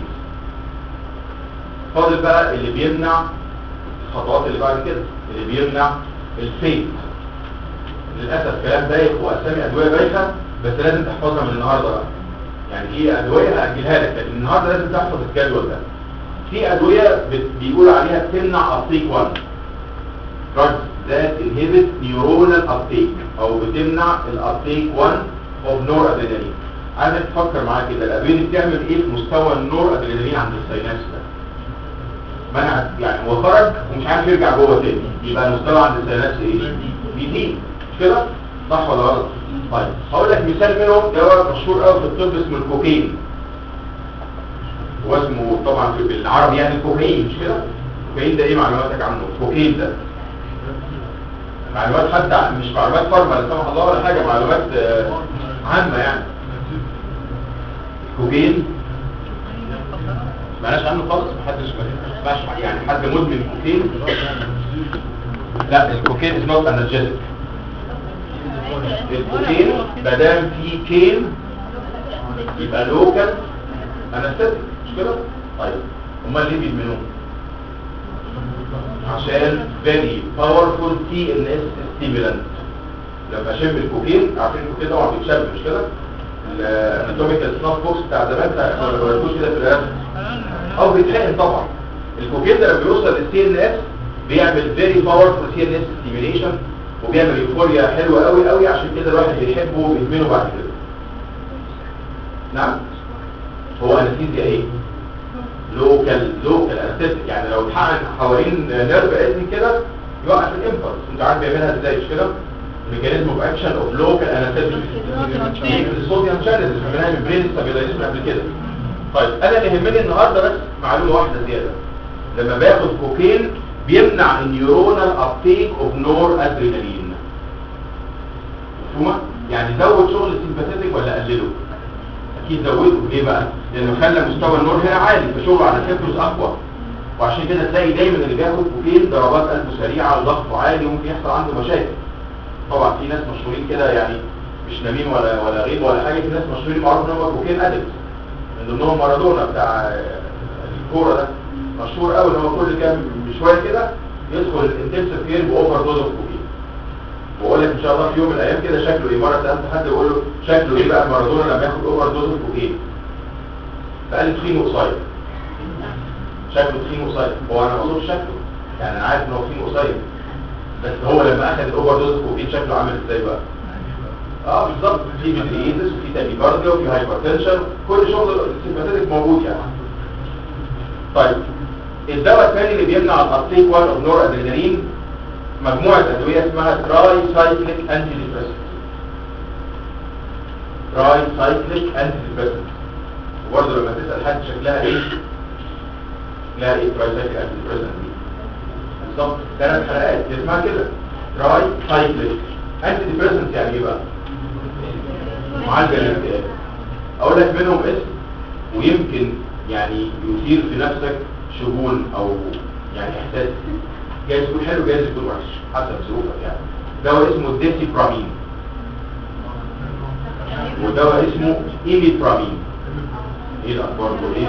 فاضل بقى اللي بيمنع الخطوات اللي بعد كده اللي بيمنع الفيت للاسف كلام بايخ واسامي ادويه بايخه بس لازم تحفظها من النهارده بقى يعني في ادويه هاجلها لك لكن النهارده لازم تحفظ الجدول ده في ادويه بيقول عليها بتمنع ابتيك 1 drugs that inhibit neuronal uptake او بتمنع الابتيك 1 of noradrenaline عايزك تفكر معايا كده الادويه دي بتعمل ايه في مستوى النور ادرينالين عند السينابس ده منع يعني هو خرج ومش عارف يرجع جوه تاني يبقى المستوى عند السينابس ايه بيزيد مش كده صح ولا غلط طيب هقول لك مثال منهم دواء مشهور قوي في الطب اسمه الكوكين هو اسمه طبعا في بالعربي يعني الكوكايين مش كده الكوكايين ده ايه معلوماتك عنه الكوكايين ده معلومات حتى عن- مش معلومات فارما لا سمح الله ولا حاجه معلومات آه، عامه يعني الكوكايين معناش عنه خالص محدش ما يسمعش يعني حد مدمن كوكين لا الكوكين از نوت انرجيتك الكوكين ما دام فيه كين يبقى لوكال انستيك مش كده طيب امال ليه بيدمنوه عشان very powerful TNS stimulant لما اشم الكوكين عارفين الكوكين طبعا بيتشم مش كده الاناتوميكال سناب بوكس بتاع زمان بتاع ما بيقولوش كده في الرسم او بيتحقن طبعا الكوكين ده لما بيوصل للسي ان اس بيعمل فيري باورفول سي ان اس ستيميليشن وبيعمل يوفوريا حلوه قوي قوي عشان كده الواحد بيحبه وبيدمنه بعد كده نعم هو انستيزيا ايه لوكال لوكال انستيزيا يعني لو اتحقن حوالين نيرف اذن كده يوقف الامبلس انت عارف بيعملها ازاي مش كده ميكانيزم اوف اكشن اوف لوكال انستيزيا الصوديوم شانلز بنعمل من برين ستابيلايزيشن قبل كده طيب انا اللي يهمني النهارده بس معلومه واحده زياده لما باخد كوكين بيمنع النيورونال ابتيك اوف نور ادرينالين مفهومه يعني زود شغل السيمباثيتك ولا قلله اكيد زوده ليه بقى لانه خلى مستوى النور هنا عالي فشغله على الفيبروس اقوى وعشان كده تلاقي دايما اللي بياخد كوكين ضربات قلبه سريعه وضغطه عالي وممكن يحصل عنده مشاكل طبعا في ناس مشهورين كده يعني مش نميم ولا ولا غيب ولا حاجه في ناس مشهورين معروف ان هم كوكين ادكت من ضمنهم مارادونا بتاع الكوره ده مشهور قوي ان هو كل كام شويه كده يدخل الانتنسيف كير باوفر دوز اوف كوكين واقول لك ان شاء الله في يوم من الايام كده شكله ايه مره سالت حد بقول له شكله ايه بقى مارادونا لما ياخد اوفر دوز اوف كوكين فقال لي تخين وقصير شكله تخين وقصير هو انا ما اقصدش شكله يعني انا عارف ان هو تخين وقصير بس هو لما اخذ الاوفر دوز اوف كوكين شكله عامل ازاي بقى اه بالظبط في ميدريزس وفي تاكيكارديا وفي هايبرتنشن كل شغل السيمباثيك موجود يعني طيب الدواء الثاني اللي بيمنع الابتيك 1 اوف نور ادرينالين مجموعه ادويه اسمها تراي سايكليك انتي ديبريسنت تراي سايكليك انتي ديبريسنت وبرضه لما تسال حد شكلها ايه لا ايه تراي سايكليك انتي ديبريسنت دي بالظبط ثلاث حلقات اسمها كده تراي سايكليك انتي ديبريسنت يعني ايه بقى معالجه للاكتئاب اقول لك منهم اسم ويمكن يعني يثير في نفسك شجون او يعني احساس جايز يكون حلو جايز يكون وحش حسب ظروفك يعني دواء اسمه الديسيبرامين ودواء اسمه ايميبرامين ايه الاخبار دول ايه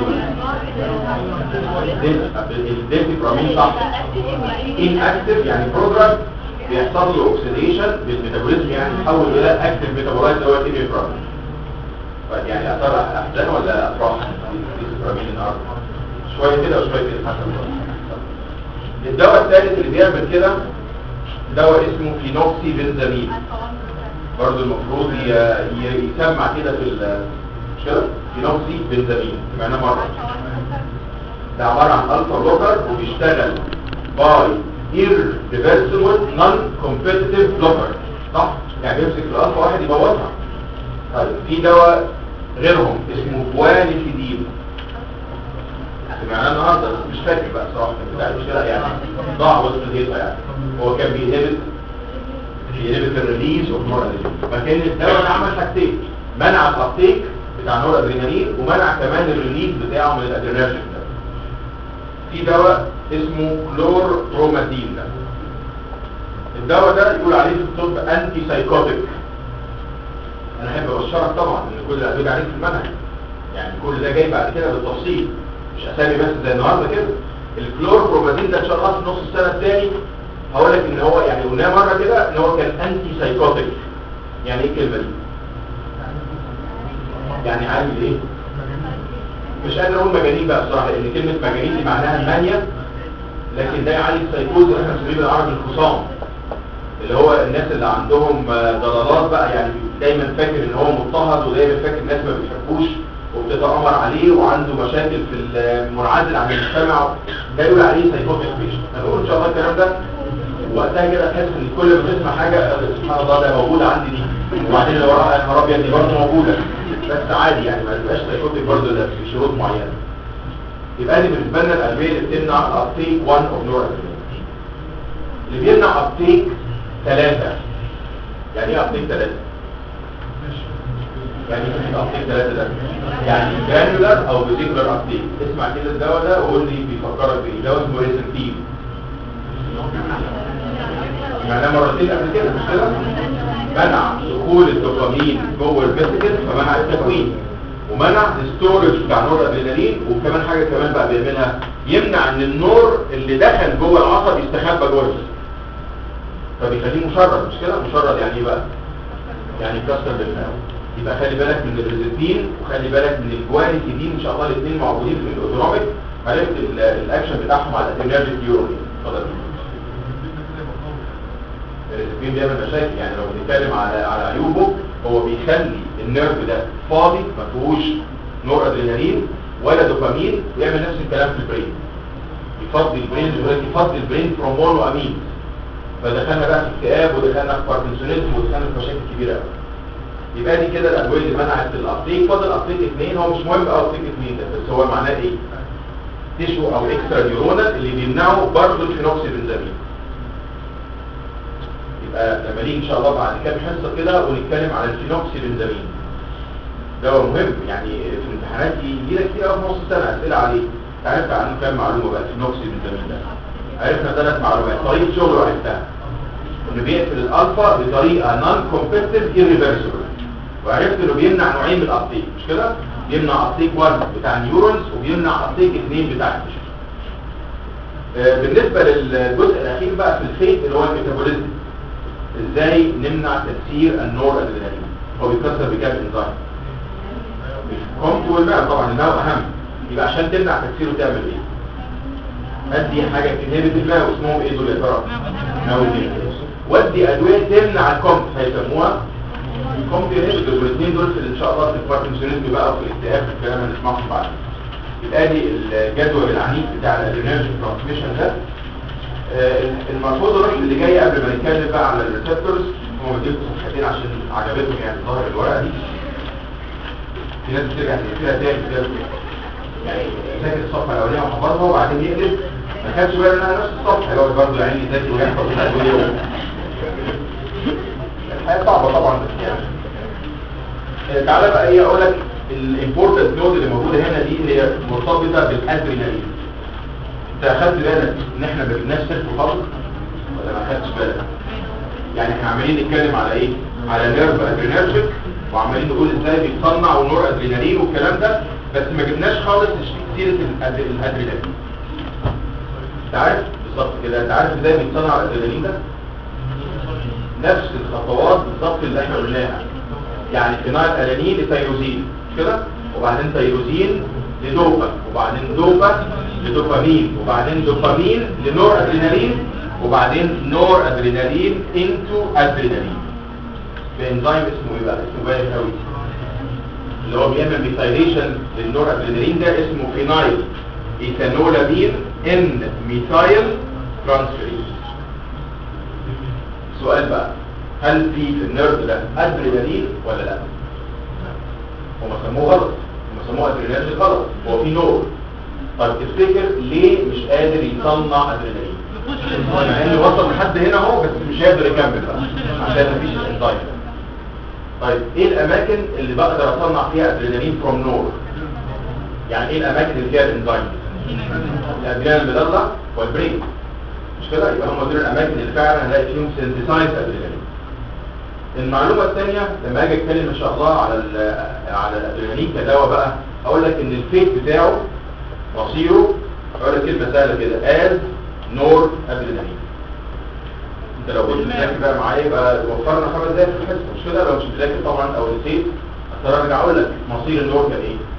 الديسيبرامين صح ان اكتف يعني بروجرام بيحصل له اوكسيديشن بالميتابوليزم يعني يتحول الى اكتف ميتابولايت اللي هو الايميبرامين طيب يعني اثر احزان ولا افراح الديسيبرامين النهارده شويه كده وشويه كده حسب الدواء الثالث اللي بيعمل كده دواء اسمه فينوكسي بنزامين برضه المفروض ي- ي- يسمع كده في ال- مش كده فينوكسي بنزامين سمعناه مره ده عباره عن الفا بلوكر وبيشتغل باي irreversible non competitive blocker صح يعني بيمسك الالفا واحد يبوظها طيب في دواء غيرهم اسمه فوانيفيدين سمعناه النهارده بس مش فاكر بقى صراحه بتاع مش كده يعني ضاع وسط الهيصه يعني هو كان بيهبط بيهبط الريليز اوف نور ادرينالين فكان الدواء ده عمل حاجتين منع الابتيك بتاع نور ادرينالين ومنع كمان الريليز بتاعه من الادرينالين ده في دواء اسمه كلور برومادين ده الدواء ده يقول عليه في الطب انتي سايكوتيك انا احب ابشرك طبعا ان كل اللي هتقول عليه في المنهج يعني كل ده جاي بعد كده بالتفصيل مش اسامي بس زي النهارده كده الكلور برومادين ده ان شاء الله في نص السنه الثاني هقول لك ان هو يعني قلناه مره كده ان هو كان انتي سايكوتيك يعني ايه الكلمه دي يعني عامل ايه مش قادر اقول مجانين بقى بصراحه لان كلمه مجانين دي معناها مانيا لكن ده يعالج سايكوز اللي احنا بنسميه بالعربي الخصام اللي هو الناس اللي عندهم آه، ضلالات بقى يعني دايما فاكر ان هو مضطهد ودايما فاكر الناس ما بتحبوش وبتتامر عليه وعنده مشاكل في المنعزل عن المجتمع ده يقول عليه سايكوتيك بيشنت هنقول ان شاء الله الكلام ده وقتها كده تحس ان كل ما تسمع حاجه سبحان الله ده موجوده عندي دي وبعدين اللي وراها يا نهار ابيض دي برضه موجوده بس عادي يعني ما تبقاش سايكوتيك برضه الا في شروط معينه يبقى دي بالنسبه لنا الادويه اللي بتمنع الابتيك 1 اوف نور اللي بيمنع ابتيك 3 يعني ايه ابتيك 3 يعني ايه ابتيك 3 ده يعني جرانولار او فيزيكولار ابتيك اسمع كده الدواء ده وقول لي بيفكرك بايه دواء اسمه ريسنتين معناه مرتين قبل كده مش كده منع دخول الدوبامين جوه الفيسيكل فمنع التكوين ومنع الستورج بتاع نور الادرينالين وكمان حاجه كمان بقى بيعملها يمنع ان النور اللي دخل جوه العصب يستخبى جوه الجسم فبيخليه مشرد مش كده مشرد يعني ايه بقى يعني يكسر بالماء يبقى خلي بالك من الريزيتين وخلي بالك من الجوانيتيدين ان شاء الله الاثنين موجودين في الاوتونوميك عرفت الاكشن بتاعهم على الانرجي نيورون اتفضل الريزيتين بيعمل مشاكل يعني لو بنتكلم على على عيوبه هو بيخلي النيرف ده فاضي ما فيهوش نور ادرينالين ولا دوبامين ويعمل نفس الكلام في البرين يفضي البرين دلوقتي يفضي البرين فروم مونو امين فدخلنا بقى في اكتئاب ودخلنا في باركنسونيزم ودخلنا في مشاكل كبيره قوي يبقى دي كده الادويه اللي منعت الابتيك فاضل ابتيك اثنين هو مش مهم قوي ابتيك اثنين ده بس هو معناه ايه تيشو او اكسترا نيورونال اللي بيمنعوا برضه الفينوكسيبنزامين يبقى لما نيجي ان شاء الله بعد كام حصه كده ونتكلم عن الفينوكسيبنزامين ده هو مهم يعني في الامتحانات يجي لك كتير قوي في نص السنه اسئله عليه عرفت عنه كام معلومه بقى الفينوكسيبنزامين ده عرفنا ثلاث معلومات طريقه شغله عرفتها انه بيقفل الالفا بطريقه نون كومبيتيتيف ايريفرسبل وعرفت انه بيمنع نوعين من الابتيك مش كده بيمنع ابتيك 1 بتاع النيورونز وبيمنع ابتيك 2 بتاع التشو آه بالنسبه للجزء الاخير بقى في الفيت اللي هو الميتابوليزم ازاي نمنع تاثير النور ادرينالين هو بيتكسر بكام انزيم الكومت والماء طبعا الماء اهم يبقى عشان تمنع تاثيره تعمل ايه ادي حاجه تنهبت الماء واسمهم ايه دول يا ترى ناويين ودي ادويه تمنع الكومت هيسموها الكومت انهبيتور والاثنين دول في ان شاء الله في الباركنسونيزم بقى وفي الاكتئاب في الكلام اللي نسمعه بعد يبقى دي الجدول العنيف بتاع الادرينالين ترانسميشن ده الملحوظه الرقم اللي جايه قبل ما نتكلم بقى على الريسبتورز هم مديكم صفحتين عشان عجبتهم يعني ظهر الورقه دي في ناس بترجع تقفلها تاني كده يعني ذاكر الصفحه الاولانيه وحفظها وبعدين يقلب ما كانش باين انها نفس الصفحه يقعد برضه يعني يذاكر ويحفظ الادويه الحياه صعبه طبعا بس يعني تعالى بقى ايه اقول لك الامبورتنت نود اللي موجوده هنا دي اللي هي مرتبطه بالادرينالين انت اخدت بالك ان احنا ما جبناش سيرته خالص ولا ما اخدتش بالك يعني احنا عمالين نتكلم على ايه على نيرف ادرينرجيك وعمالين نقول ازاي بيتصنع ونور ادرينالين والكلام ده بس ما جبناش خالص سيره الادرينالين انت عارف بالظبط كده انت عارف ازاي بيتصنع الادرينالين ده نفس الخطوات بالظبط اللي احنا قلناها يعني فينايل الانين لتيروزين كده وبعدين تيروزين لدوبا وبعدين دوبا لدوبامين وبعدين دوبامين لنور ادرينالين وبعدين نور ادرينالين انتو ادرينالين بانزيم اسمه ايه بقى اسمه باين قوي اللي هو بيعمل ميثايليشن للنور ادرينالين ده اسمه فينايل ايثانولامين ان ميثايل ترانسفيريز سؤال بقى هل في في النيرف ده ادرينالين ولا لا هم سموه غلط هم سموه ادرينالين غلط هو في نور طيب تفتكر ليه مش قادر يصنع ادرينالين مع انه وصل لحد هنا اهو بس مش قادر يكمل بقى عشان مفيش الانزيم طيب ايه الاماكن اللي بقدر اصنع فيها ادرينالين فروم نور يعني ايه الاماكن اللي فيها الانزيم الادرينالين المدلع والبرين مش كده يبقى هم دول الاماكن اللي فعلا هنلاقي فيهم سنتسايز ادرينالين المعلومه الثانيه لما اجي اتكلم ان شاء الله على على الادرينالين كدواء بقى اقول لك ان الفيت بتاعه مصيره اقول لك كلمه سهله كده از نور ادرينالين انت لو كنت بتذاكر بقى معايا يبقى وفرنا خمس دقايق في الحصه مش كده لو مش بتذاكر طبعا او نسيت اضطر ارجع اقول لك مصير النور كان ايه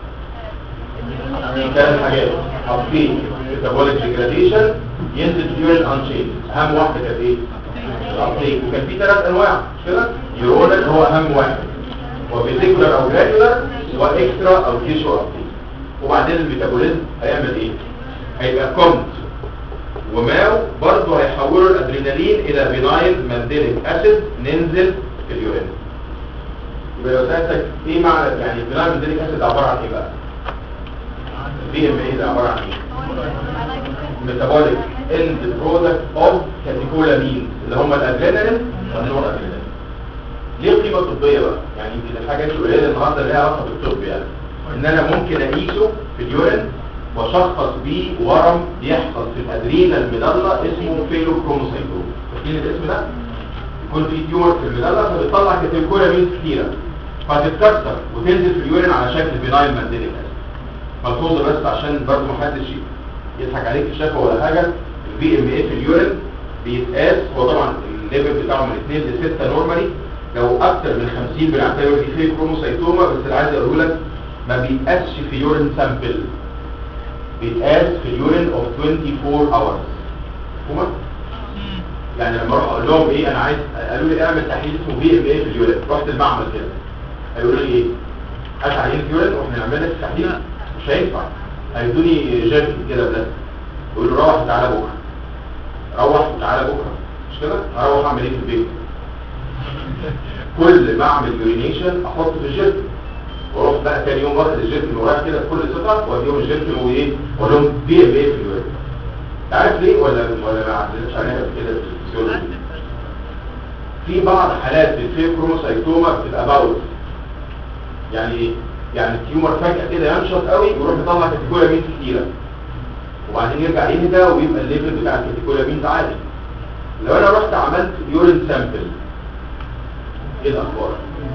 ثلاث حاجات ابتيك ميتابوليك ديجراديشن ينزل فيورين انشين اهم واحده كانت ايه الابتيك وكان في ثلاث انواع مش كده يورونال هو اهم واحد وفيزيكولار او جرانيولار واكسترا او تيشو ابتيك وبعدين الميتابوليزم هيعمل ايه هيبقى كومت وماو برضه هيحولوا الادرينالين الى فينايل مانديليك اسيد ننزل في اليورين يبقى لو سالتك ايه معنى يعني الفينايل مانديليك اسيد عباره عن ايه بقى البي ام اي ده عباره عن ايه ميتابوليك اند برودكت اوف كاتيكولامين اللي هم الادرينالين والنور ادرينالين ليه قيمه طبيه بقى يعني يمكن الحاجات القليله النهارده اللي ليها علاقه بالطب يعني ان انا ممكن اقيسه في اليورين وشخص بيه ورم بيحصل في الادرينال الميدالا اسمه فيلوكروموسايتوم فاكرين الاسم ده يكون في تيومر في الميدالا فبتطلع كاتيكولامين كتيره فهتتكسر وتنزل في اليورين على شكل فينايل مانديليك ملحوظه بس عشان برضه محدش يضحك عليك في الشفه ولا حاجه البي ام اي في اليورين بيتقاس هو طبعا الليفل بتاعه من 2 ل 6 نورمالي لو اكتر من 50 بنعتبر دي فيه كروموسايتوما بس اللي عايز اقوله لك ما بيتقاسش في يورين سامبل بيتقاس في اليورين اوف 24 اورز مفهومه يعني لما اروح اقول لهم ايه انا عايز قالوا لي اعمل تحليل اسمه بي ام اي في اليورين رحت المعمل كده قالوا لي ايه هات عينه يورين واحنا نعمل لك التحليل مش هينفع هيدوني جاكيت كده بلاستيك يقولوا له روح تعالى بكره روح وتعالى بكره مش كده هروح اعمل ايه في البيت كل ما اعمل يورينيشن احطه في الجيركن واروح بقى تاني يوم واخد الجيركن ورايح كده بكل ثقه واديهم الجيركن وايه واقول لهم بي ام ايه في اليورين عارف ليه ولا ولا ما عدلتش عليها قبل كده في الفسيولوجي في بعض حالات الفيبروموسايتوما بتبقى باوت يعني ايه يعني التيومر فجأة كده ينشط قوي ويروح يطلع كاتيكولامين كتيرة وبعدين يرجع يهدى ويبقى الليفل بتاع الكاتيكولامين ده عالي لو انا رحت عملت يورين سامبل ايه الاخبار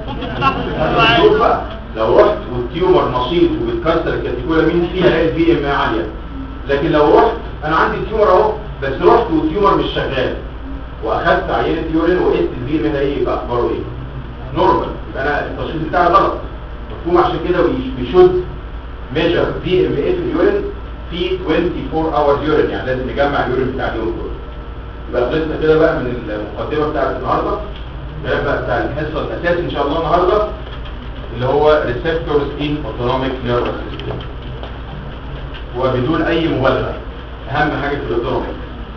شوف بقى لو رحت والتيومر نشيط وبتكسر الكاتيكولامين فيها الاقي البي ام عاليه لكن لو رحت انا عندي التيومر اهو بس رحت والتيومر مش شغال واخدت عينه يورين وقست البي ام ده ايه يبقى اخباره ايه نورمال يبقى انا التشخيص بتاعي غلط مفهوم عشان كده بيشود ميجر بي ام اي في اليورين في 24 اور يورين يعني لازم نجمع اليورين بتاع اليوم كله يبقى خلصنا كده بقى من المقدمه بتاعت النهارده الكلام بقى بتاع الحصه الاساسي ان شاء الله النهارده اللي هو ريسبتورز ان اوتونوميك نيرفس سيستم وبدون اي مبالغه اهم حاجه في الاوتونوميك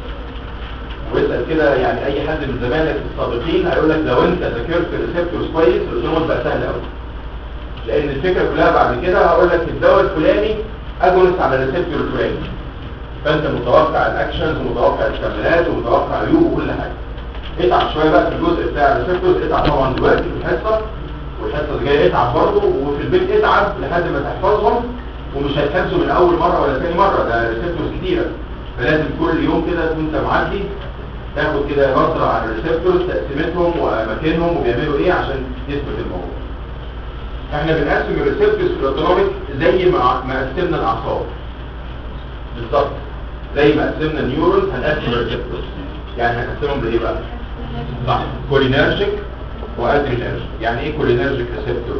واسال كده يعني اي حد من زمايلك السابقين هيقول لك لو انت ذاكرت الريسبتورز كويس الاوتونوميك بقى سهل قوي لان الفكره كلها بعد كده هقول لك الدواء الفلاني اجونست على الريسبتور الفلاني فانت متوقع الاكشنز ومتوقع الكمالات ومتوقع عيوب وكل حاجه اتعب شويه بقى في الجزء بتاع الريسبتورز اتعب طبعا دلوقتي في الحصه والحصه اللي جايه اتعب برضه وفي البيت اتعب لحد ما تحفظهم ومش هتحفظوا من اول مره ولا ثاني مره ده ريسبتورز كتيره فلازم كل يوم كده وانت معدي تاخد كده نظره على الريسبتورز تقسيمتهم واماكنهم وبيعملوا ايه عشان تثبت الموضوع احنا بنقسم الريسبتورز في الاوتونوميك زي ما ما قسمنا الاعصاب بالظبط زي ما قسمنا النيورونز هنقسم الريسبتورز يعني هنقسمهم لايه بقى صح كولينرجيك وادرينرجيك يعني ايه كولينرجيك ريسبتور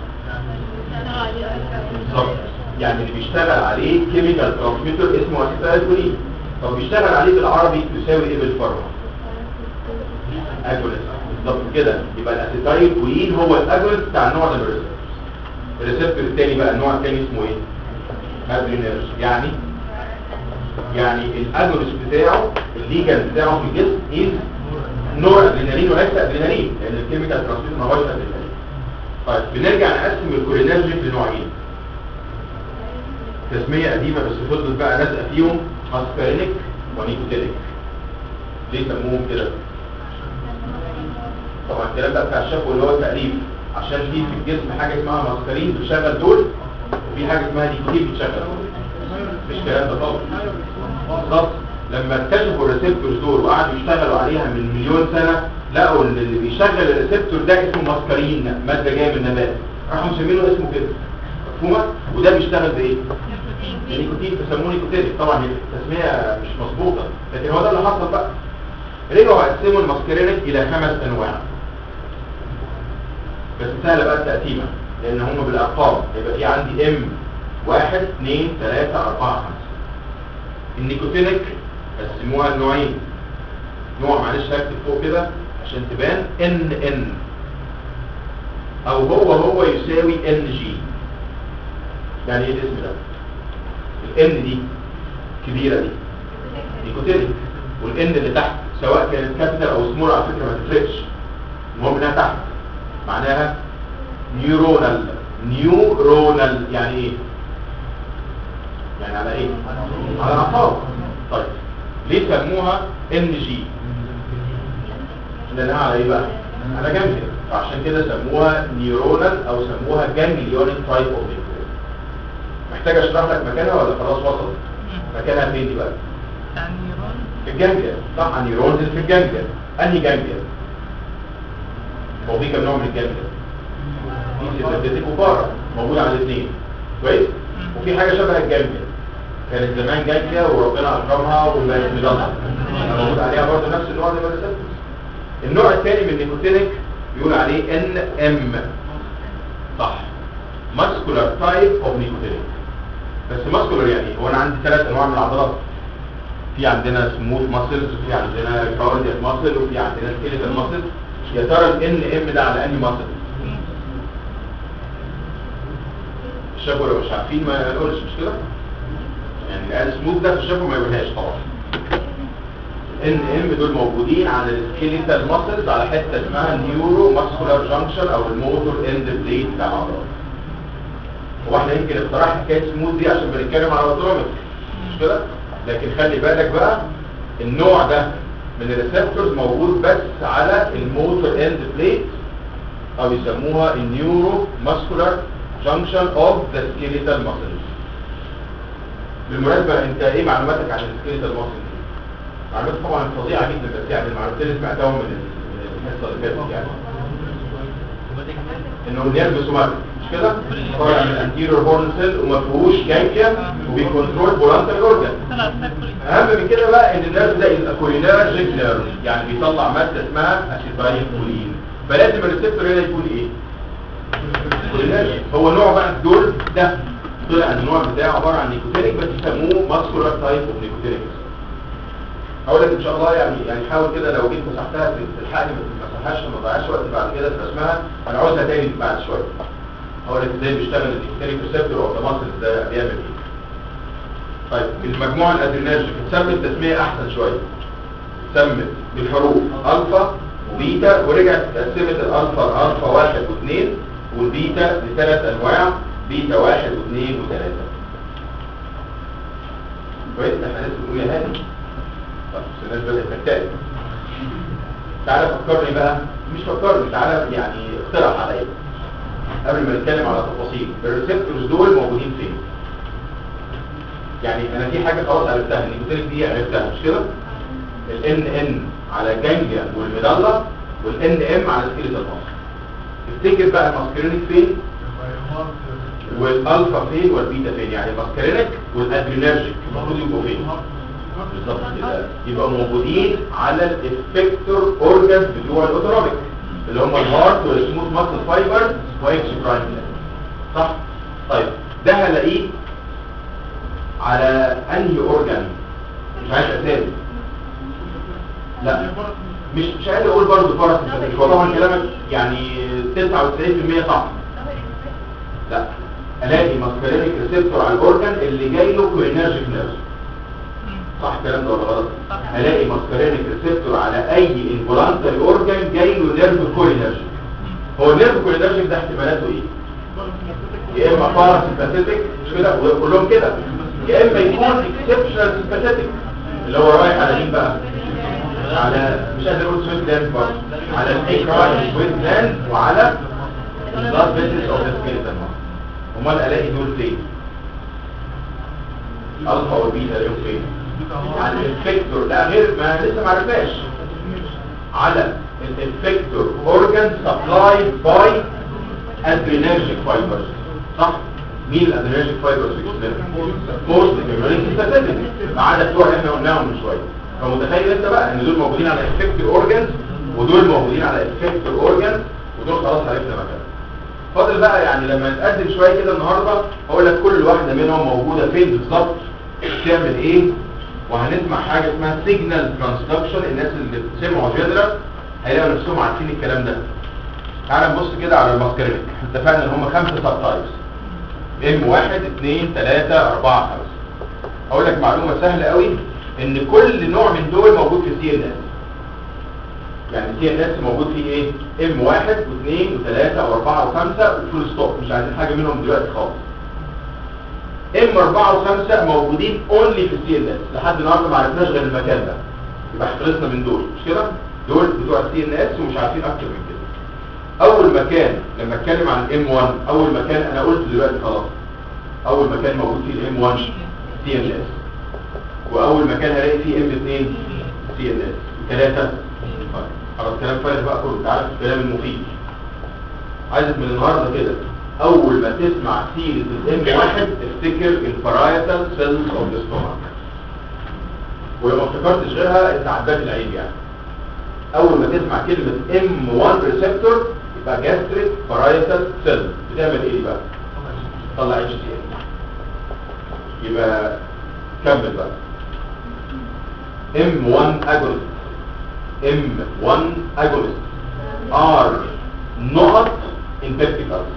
بالظبط يعني اللي بيشتغل عليه كيميكال ترانسميتر اسمه اسيتايلكولين طب بيشتغل عليه بالعربي تساوي ايه بالفرق اجولس بالظبط كده يبقى الاسيتايلكولين هو الاجولس بتاع النوع ده من الريسبتور الريسبتور الثاني بقى النوع الثاني اسمه ايه ادرينرجيك يعني يعني الاجولس بتاعه الليجن بتاعه في الجسم ايه نور ادرينالين وليس ادرينالين لان الكيميكال ترانسميتر ما هوش ادرينالين طيب بنرجع نقسم الكولينرجيك لنوعين تسمية قديمة بس فضلت بقى لازقة فيهم ماسكارينيك ونيكوتينيك ليه سموهم كده طبعا الكلام بقى بتاع الشفوي اللي هو التأليف عشان في في الجسم حاجة اسمها ماسكارين بتشغل دول وفي حاجة اسمها نيكوتين بتشغل دول مفيش كلام ده خالص بالظبط لما اكتشفوا الريسبتورز دول وقعدوا يشتغلوا عليها من مليون سنة لقوا ان اللي بيشغل الريسبتور ده اسمه ماسكارين مادة جاية من النبات راحوا مسمينه اسمه كده مفهومة وده بيشتغل بايه النيكوتين فسموه نيكوتين طبعا التسمية مش مظبوطة لكن هو ده اللي حصل بقى رجعوا قسموا الماسكارينيك الى خمس انواع بس سهلة بقى التقسيمة لان هم بالارقام يبقى في عندي ام واحد اثنين ثلاثة اربعة خمسة النيكوتينيك قسموها لنوعين نوع معلش هكتب فوق كده عشان تبان ان ان او هو هو يساوي ان جي يعني ايه الاسم ده الان دي كبيره دي نيكوتينيك والان اللي تحت سواء كانت كابيتال او سمول على فكره ما تفرقش المهم انها تحت معناها نيورونال نيورونال يعني ايه يعني على ايه على اعصاب طيب ليه سموها ان جي لانها على ايه بقى على جانجليا فعشان كده سموها نيورونال او سموها جانجليونيك تايب اوف محتاج اشرح لك مكانها ولا خلاص وصل مكانها فين دي بقى يعني نيرون في الجانجليا صح نيورونز في الجانجليا انهي جانجليا هو في كم نوع من الجانجليا في سيستاتيك وبارا موجود على الاثنين كويس وفي حاجه شبه الجانجليا كانت زمان جانجليا وربنا اكرمها وبقت مضلة موجود عليها برضه نفس النوع اللي بقى النوع الثاني من النيكوتينيك بيقول عليه ان ام صح ماسكولار تايب اوف نيكوتينيك بس ماسكولار يعني إيه؟ هو انا عندي ثلاث انواع من العضلات في عندنا سموث ماسلز وفي عندنا كاردياك ماسل وفي عندنا سكيليتال ماسل يا ترى الان ام ده على انهي ماسل الشابو لو مش عارفين ما نقولش مش كده يعني الان سموث ده في الشابو ما يقولهاش طبعا ان ام دول موجودين على السكيليتال ماسلز على حته اسمها نيورو ماسكولار جانكشن او الموتور اند بليد بتاع العضلات هو احنا يمكن اقترح حكايه سموث دي عشان بنتكلم على الاوتوميك مش كده لكن خلي بالك بقى النوع ده من الريسبتورز موجود بس على الموتور اند بليت او يسموها النيورو ماسكولار جانكشن اوف ذا سكيليتال ماسلز بالمناسبه انت ايه معلوماتك عن السكيليتال ماسل معلومات طبعا فظيعه جدا بس يعني المعلومات اللي سمعتها من ال- من الحصه اللي فاتت يعني انه النيرف سوماتيك مش كده طالع من الانتيريور هورن سيل وما فيهوش جانجليا وبيكونترول بولانتال اورجان ثلاث سيكولي اهم من كده بقى ان النيرف ده يبقى كولينرجيك نيرف يعني بيطلع ماده اسمها اسيتايل كولين فلازم الريسبتور هنا يكون ايه كولينرجيك هو نوع بقى دول ده طلع ان النوع بتاعه عباره عن نيكوتينيك بس يسموه ماسكولار تايب اوف نيكوتينيك هقول لك ان شاء الله يعني يعني حاول كده لو جيت مسحتها في الحقن ما تمسحهاش ما تضيعش وقت بعد كده في رسمها انا عاوزها تاني بعد شويه هقول لك ازاي بيشتغل النيكوتينيك ريسبتور اوف ذا ماسل ده بيعمل ايه طيب المجموعة الادرينرجيك اتسمت تسمية احسن شوية اتسمت بالحروف الفا وبيتا ورجعت اتقسمت الالفا الالفا واحد واثنين والبيتا لثلاث انواع بيتا واحد واثنين وثلاثة كويس احنا لسه بنقول يا هاني طب بس الناس بدأت تكتئب تعالى فكرني بقى مش فكرني تعالى يعني اقترح عليا قبل ما نتكلم على تفاصيل الريسبتورز دول موجودين فين يعني انا في حاجه خلاص عرفتها النيكوتينيك دي عرفتها مش كده الان ان على الجانجليا والميدالا والان ام على سكيلتال ماسل تفتكر بقى الماسكرينيك فين والالفا فين والبيتا فين يعني الماسكرينيك والادرينرجيك المفروض يبقوا فين بالظبط كده يبقى موجودين على الافكتور اورجانز بتوع الاوتونوميك اللي هم الهارت والسموث ماسل فايبر واكس برايم صح طيب ده هلاقيه على انهي اورجان مش عايز اسامي لا مش مش عايز اقول برضه باراسمباتيك هو طبعا كلامك يعني 99% صح لا الاقي ماسكارينيك ريسبتور على الاورجان اللي جاي له كوينرجيك نيرف صح الكلام ده ولا غلط صح. الاقي ماسكارينيك ريسبتور على اي انفولانتري اورجان جاي له نيرف كوينرجيك هو النيرف كوينرجيك ده احتمالاته ايه يا اما باراسمباتيك مش كده وكلهم كده يا اما يكون اكسبشنال سمباثيك اللي هو رايح على مين بقى على مش قادر اقول سويت لاند برضه على الاكراي سويت لاند وعلى البلاد فيسلز اوف ذا سكيلتال امال الاقي دول فين الفا والبيتا الاقيهم فين على الافكتور لا غير ما لسه ما عرفناش على الافكتور اورجان سبلايد باي ادرينرجيك فايبرز صح مين الادرينرجيك فايبرز في جسمنا بوست جمالين سيستاتيك ما عدا بتوع اللي احنا قلناهم من شويه فمتخيل انت بقى ان دول موجودين على افكتور اورجانز ودول موجودين على افكتور اورجانز ودول خلاص عرفنا مكانهم فاضل بقى يعني لما نتقدم شويه كده النهارده هقول لك كل واحده منهم موجوده فين بالظبط بتعمل ايه وهنسمع حاجه اسمها سيجنال ترانسدكشن الناس اللي سمعوا جنرال هيلاقوا نفسهم عارفين الكلام ده تعال نبص كده على الماسكرينيك اتفقنا ان هم خمسه سب تايبس ام واحد اثنين ثلاثة أربعة خمسة أقول لك معلومة سهلة قوي إن كل نوع من دول موجود في السي ان اس يعني السي ان اس موجود فيه إيه؟ ام واحد واثنين وثلاثة وأربعة وخمسة وفول ستوب مش عايزين حاجة منهم دلوقتي خالص ام أربعة وخمسة موجودين اونلي في السي ان اس لحد النهارده ما عرفناش غير المكان ده يبقى خلصنا من دول مش كده؟ دول بتوع السي ان اس ومش عارفين أكتر من كده اول مكان لما اتكلم عن الام 1 اول مكان انا قلت دلوقتي خلاص اول مكان موجود فيه الام 1 سي ان اس واول مكان هلاقي فيه ام 2 سي ان اس ثلاثه خلاص كلام فارغ بقى كله تعالى في الكلام المفيد عايزك من النهارده كده اول ما تسمع سيره الام واحد افتكر البارايتال سيلز اوف ذا ستومك ولو ما افتكرتش غيرها انت عداك العيب يعني اول ما تسمع كلمة M1 ريسبتور يبقى جاستريك بارايتال سيل بتعمل ايه بقى طلع اتش تي يبقى كمل بقى M1 agonist M1 agonist are not in pepticals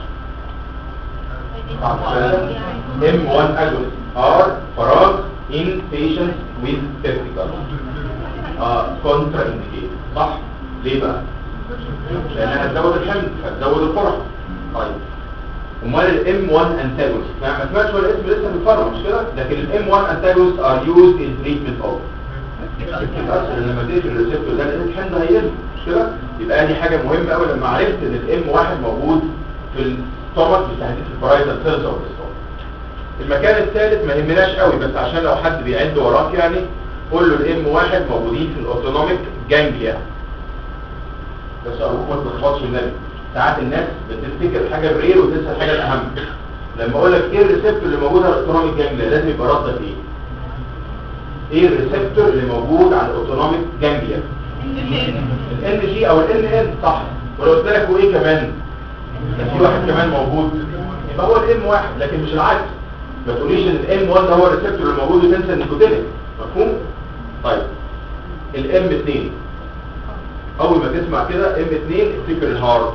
M1 agonist are فراغ in patients with pepticals اه كونترا انديكيت صح ليه بقى لانها هتزود الحمل هتزود القرح طيب امال الام 1 انتاجونست ما ما سمعتش هو الاسم لسه بيتفرج مش كده لكن الام 1 انتاجونست ار يوزد ان تريتمنت اوف لما تقفل الريسبتور ده لان الحمل هيقل مش كده يبقى دي حاجه مهمه قوي لما عرفت ان الام 1 موجود في الستومك بتهديد البرايتال سيلز اوف المكان الثالث ما يهمناش قوي بس عشان لو حد بيعد وراك يعني قول له الام واحد موجودين في الاوتونوميك جانجليا بس ارجوك ما تلخبطش النبي ساعات الناس بتفتكر حاجه الرير وتنسى الحاجه الاهم لما اقول لك ايه الريسبتور اللي موجود على الاوتونوميك جانجليا لازم يبقى ردك ايه ايه الريسبتور اللي موجود على الاوتونوميك جانجليا الان جي او الان ان صح ولو قلت لك وايه كمان ده في واحد كمان موجود يبقى هو الام واحد لكن مش العكس ما تقوليش ان الام 1 هو الريسبتور اللي موجود وتنسى النيكوتينيك مفهوم طيب الام 2 اول ما تسمع كده ام 2 افتكر الهارت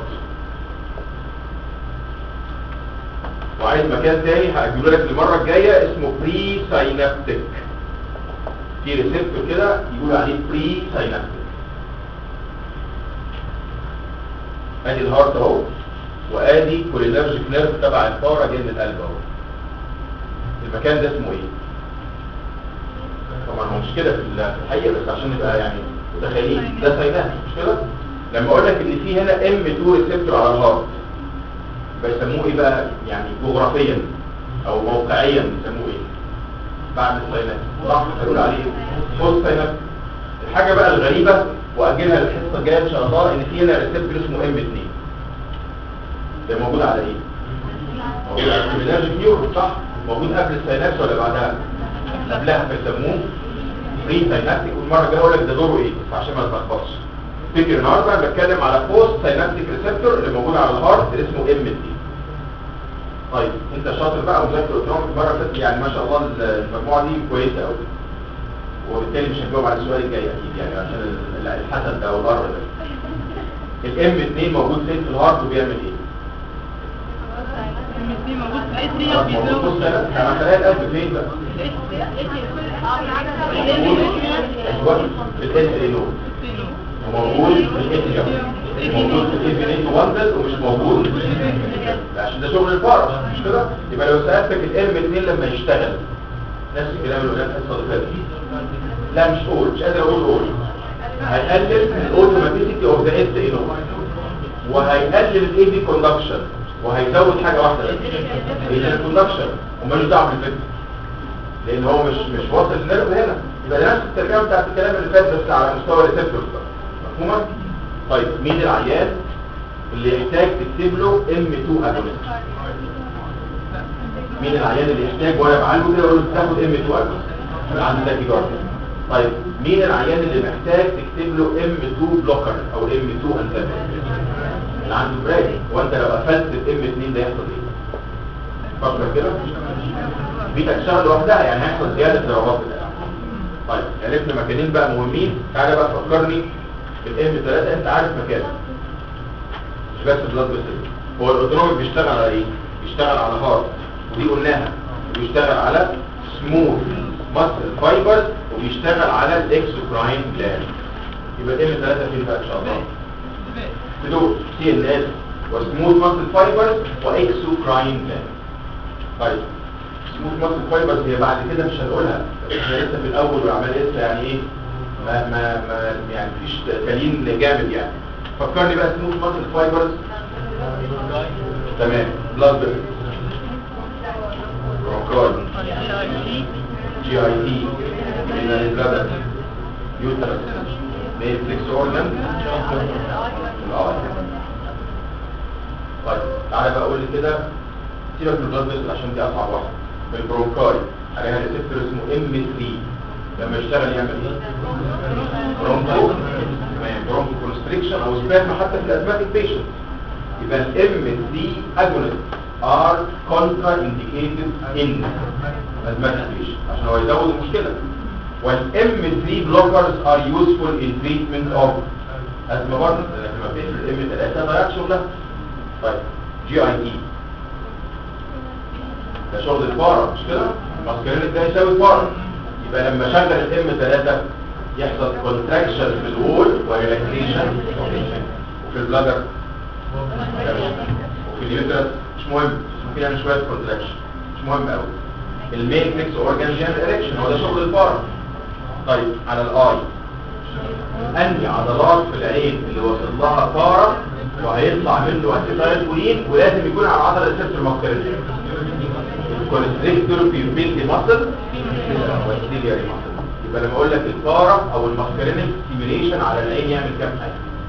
وعايز مكان تاني هاجيبه لك المره الجايه اسمه بري ساينابتيك في ريسبتور كده يقول عليه بري ساينابتيك ادي الهارت اهو وادي كولينرجيك نيرف تبع الفاره جاي من القلب اهو المكان ده اسمه ايه طبعا هو مش كده في الحقيقه بس عشان نبقى يعني متخيلين ده ساينات مش كده لما اقول لك ان في هنا ام 2 ريسبتور على الهارت بيسموه ايه بقى يعني جغرافيا او موقعيا بيسموه ايه بعد الساينات صح هنقول عليه بوست ساينات الحاجه بقى الغريبه واجلها للحصه الجايه ان شاء الله ان في هنا ريسبتور اسمه ام 2 ده موجود على ايه موجود على الكولينرجيك نيورون صح موجود قبل الساينابس ولا بعدها قبلها بيسموه بري ساينابتيك والمره الجايه اقول لك ده دوره ايه بس عشان ما تلخبطش فكر النهارده انا بتكلم على بوست ساينابتيك ريسبتور اللي موجود على الهارت اللي اسمه ام دي طيب انت شاطر بقى ومذاكر اوتونوميك مره فاتت يعني ما شاء الله المجموعه دي كويسه قوي وبالتالي مش هجاوب على السؤال الجاي اكيد يعني عشان ال- الحسد ده والقر ده الام 2 موجود فين في الهارت وبيعمل ايه؟ موجود في اي موجود بص انا انا خلايا القلب فين بقى؟ موجود في الاس اي نود وموجود في الاتريوم موجود في الانفينيت واندل ومش موجود عشان ده شغل الفرس مش كده يبقى لو سالتك الام 2 لما يشتغل نفس الكلام اللي قلناه الحصه اللي فاتت لا مش قول مش قادر اقول قول هيقلل الاوتوماتيسيتي اوف ذا اس اي نود وهيقلل الاي بي كوندكشن وهيزود حاجه واحده بس هي الكوندكشن ومالوش دعوه بالفكر لان هو مش مش واصل النيرف هنا يبقى ده نفس الترجمه بتاعت الكلام اللي فات بس على مستوى الريسبتورز مفهومه طيب مين العيان اللي يحتاج تكتب له ام 2 اجونست مين العيان اللي يحتاج وانا بعالجه كده اقول له تاخد ام 2 اجونست اللي عنده تاكي جارديا طيب مين العيان اللي محتاج تكتب له ام 2 بلوكر او ام 2 انتاجونست اللي عنده براك وانت لو قفلت الام 2 ده يحصل ايه فكر كده بيتك تشتغل لوحدها يعني هيحصل زياده ضربات القلب طيب عرفنا مكانين بقى مهمين تعالى بقى فكرني الام 3 انت عارف مكانه بس بلاد فيسل هو الاوتونوميك بيشتغل على ايه بيشتغل على هارت ودي قلناها وبيشتغل على سموث ماسل فايبرز وبيشتغل على الاكسوكراين جلاند يبقى ام 3 فين بقى ان شاء الله فلو سي ان اس وسموث ماسل فايبرز واكسوكراين جلاند طيب سموث ماسل فايبرز هي بعد كده مش هنقولها احنا لسه في الاول والعمليه لسه يعني ايه ما ما ما يعني مفيش تلين جامد يعني فكرني بقى سموث ماسل فايبرز تمام بلاد بريشر برونكال جي اي تي رينال بلادر يوترس ميتريكس اورجان الاي طيب تعالى بقى قول لي كده سيبك من البلاد فيسل عشان دي اصعب واحده البرونكاي عليها ريسبتور اسمه ام 3 لما يشتغل يعمل ايه برونكو تمام برونكو كونستريكشن او سبازم حتى في الازماتيك بيشنت يبقى الام 3 اجونست are contraindicated in asthmatic patient عشان هو يزود المشكله والام 3 blockers are useful in treatment of asthma برضه لما بتقفل الام 3 ضيعت شغلها طيب جي اي اي ده شغل الفاره مش كده الماسكرينيك ده يساوي الفاره يبقى لما شغل الام 3 يحصل كونتراكشن في الوول وريلاكسيشن وفي البلادر وفي اليوترس مش مهم ممكن يعمل شويه كونتراكشن مش مهم قوي الميتريكس اورجان بيعمل اريكشن هو ده شغل الفاره طيب على الاي انهي عضلات في العين اللي وصل لها فاره وهيطلع منه اسيتايلكولين ولازم يكون على عضله السيرتر ماسكرينيك الكونستريكتور بيبيلدي ماسل والسيلياري ماسل يبقى لما اقول لك الفاره او الماسكرينيك ستيميليشن على العين يعمل كام حاجه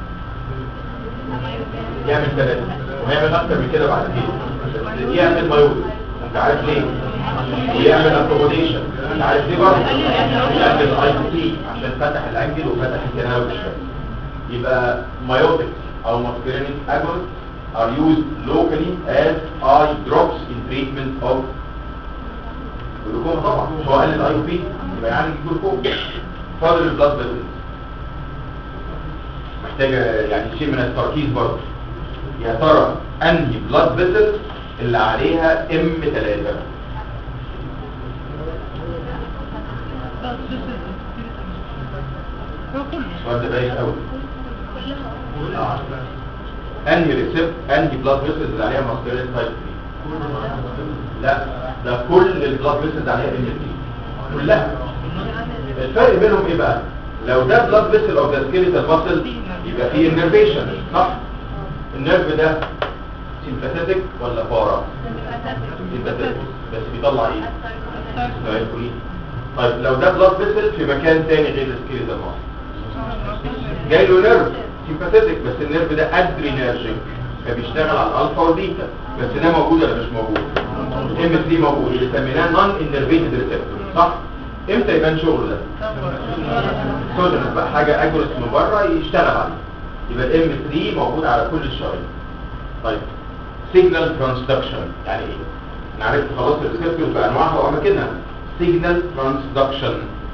يعمل ثلاثه وهيعمل اكتر من كده بعد كده يعمل مايوز انت عارف ليه ويعمل اكوموديشن انت عارف ليه برضه يعمل اي تي عشان فتح الانجل وفتح الكنال شويه يبقى مايوتكس او muscarinic agonists are used locally as eye drops in treatment of جلوكوما طبعا مش هو قال الاي بي يبقى يعني جلوكوما فاضل البلاد فيسلز محتاجه يعني شيء من التركيز برضه يا ترى انهي بلاد فيسل اللي عليها ام 3 السؤال ده باين قوي آه. انهي ريسبت انهي بلاد فيسلز اللي عليها ماسكرين تايب 3 لا ده كل البلاد فيسلز عليها ام 3 كلها الفرق بينهم ايه بقى لو ده بلاد فيسل او ده سكيليتال ماسل يبقى فيه انرفيشن صح النيرف ده سيمباثيتك ولا بارا سيمباثيتك بس بيطلع ايه سايكولين طيب لو ده بلاد فيسل في مكان تاني غير السكيليتال ماسل جاي له نيرف سيمباثيتك بس النيرف ده ادرينرجيك فبيشتغل على الالفا والبيتا بس ده موجود ولا مش موجود ام 3 موجود اللي سميناه نون انرفيتد ريسبتور صح امتى يبان شغله ده سودنس بقى حاجه اجرس من بره يشتغل عليه يبقى الام 3 موجود على كل الشرايين طيب سيجنال ترانسدكشن يعني ايه انا عرفت خلاص الريسبتورز بانواعها واماكنها سيجنال ترانسدكشن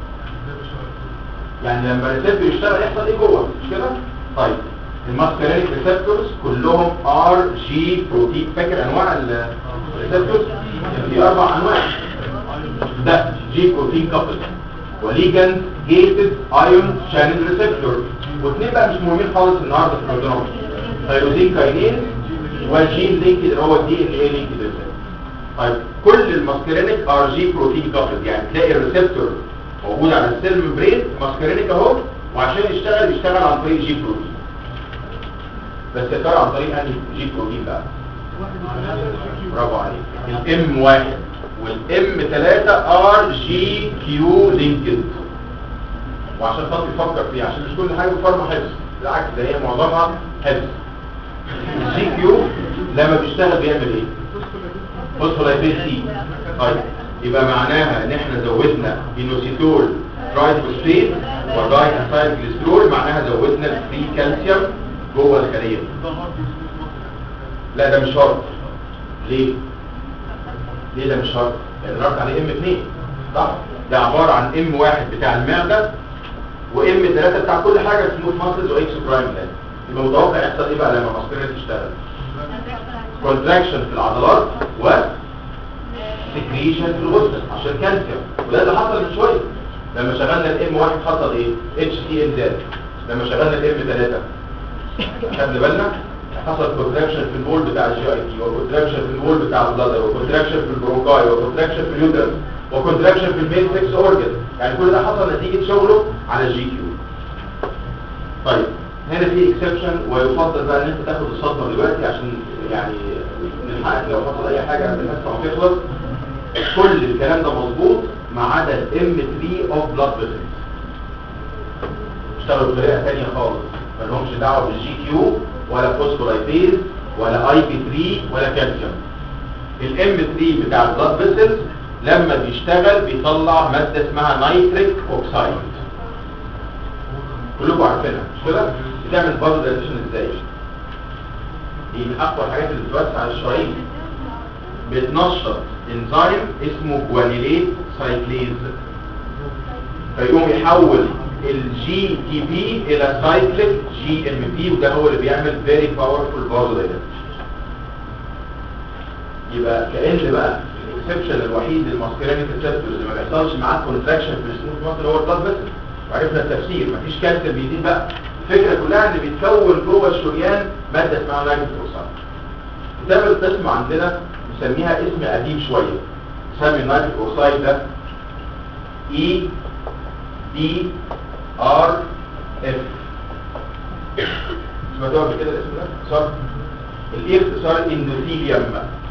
يعني لما الريسبتور يشتغل يحصل ايه جوه مش كده طيب الماسكرينيك ريسبتورز كلهم ار جي بروتين فاكر انواع الريسبتورز في اربع انواع ده جي بروتين كابل وليجند جيتد ايون شانل ريسبتور واثنين بقى مش مهمين خالص النهارده في البرنامج ثايروزين كاينين والجين لينكد اللي هو الدي ان اي لينكد ريسبتور طيب كل الماسكرينيك ار جي بروتين كابل يعني تلاقي الريسبتور موجود على السيل ممبرين ماسكرينيك اهو وعشان يشتغل يشتغل عن طريق جي بروتين بس يا ترى عن طريق انهي جي بروتين بقى برافو عليك الام واحد والام 3 ار جي كيو لينكد وعشان خاطر يفكر فيه عشان مش كل حاجه بفرمه حفظ بالعكس ده هي معظمها حفظ الجي كيو لما بيشتغل بيعمل ايه فوسفولايبيز سي طيب يبقى معناها ان احنا زودنا اينوسيتول ترايفوسفيت وداي اسايل جليسرول معناها زودنا الفري كالسيوم جوه الخليه لا ده مش شرط ليه ليه ده مش شرط لان رد عليه ام 2 صح ده عباره عن ام 1 بتاع المعده وام 3 بتاع كل حاجه سموث ماسلز واكس برايم ده يبقى متوقع يحصل ايه بقى لما الماسكرينة تشتغل كونتراكشن في العضلات و سكريشن في الغدة عشان كالسيوم وده اللي حصل من شويه لما شغلنا الام واحد حصل ايه اتش تي ان زاد لما شغلنا الام 3 خدنا بالنا حصل كونتراكشن في البول بتاع الجي اي تي وكونتراكشن في البول بتاع البلادر وكونتراكشن في البرونكاي وكونتراكشن في اليوترس وكونتراكشن في المين 6 اورجن يعني كل ده حصل نتيجه شغله على الجي كيو طيب هنا في اكسبشن ويفضل بقى ان انت تاخد الصدمه دلوقتي عشان يعني نلحقك لو حصل اي حاجه قبل الحصه ما تخلص كل الكلام ده مظبوط ما عدا الام 3 اوف بلاد فيسلز اشتغلوا بطريقه ثانيه خالص ما لهمش دعوه بالجي كيو ولا فوسفولايبيز ولا اي بي 3 ولا كالسيوم الام 3 بتاع البلاد فيسلز لما بيشتغل بيطلع ماده اسمها نايتريك اوكسايد كلكم عارفينها مش كده بتعمل بازل دايليشن ازاي دي من اقوى الحاجات اللي بتوسع الشرايين بتنشط انزيم اسمه جوانيليت سايكليز فيقوم يحول الجي تي بي الى سايكليك جي ام بي وده هو اللي بيعمل فيري باورفول فازودايليشن يبقى كأن بقى الاكسبشن الوحيد للماسكرينيك ريسبتورز اللي ما بيحصلش معاه كونتراكشن في السموث ماسل هو البلاد فيسل وعرفنا التفسير مفيش كالسيوم بيزيد بقى الفكره كلها ان بيتكون جوه الشريان ماده اسمها نايتروس اوكسيد كتاب القسم عندنا نسميها اسم قديم شويه نسمي النايتريك اوكسيد ده اي دي ار اف سمعتوها قبل كده الاسم ده صح الاي اختصار اندوثيليوم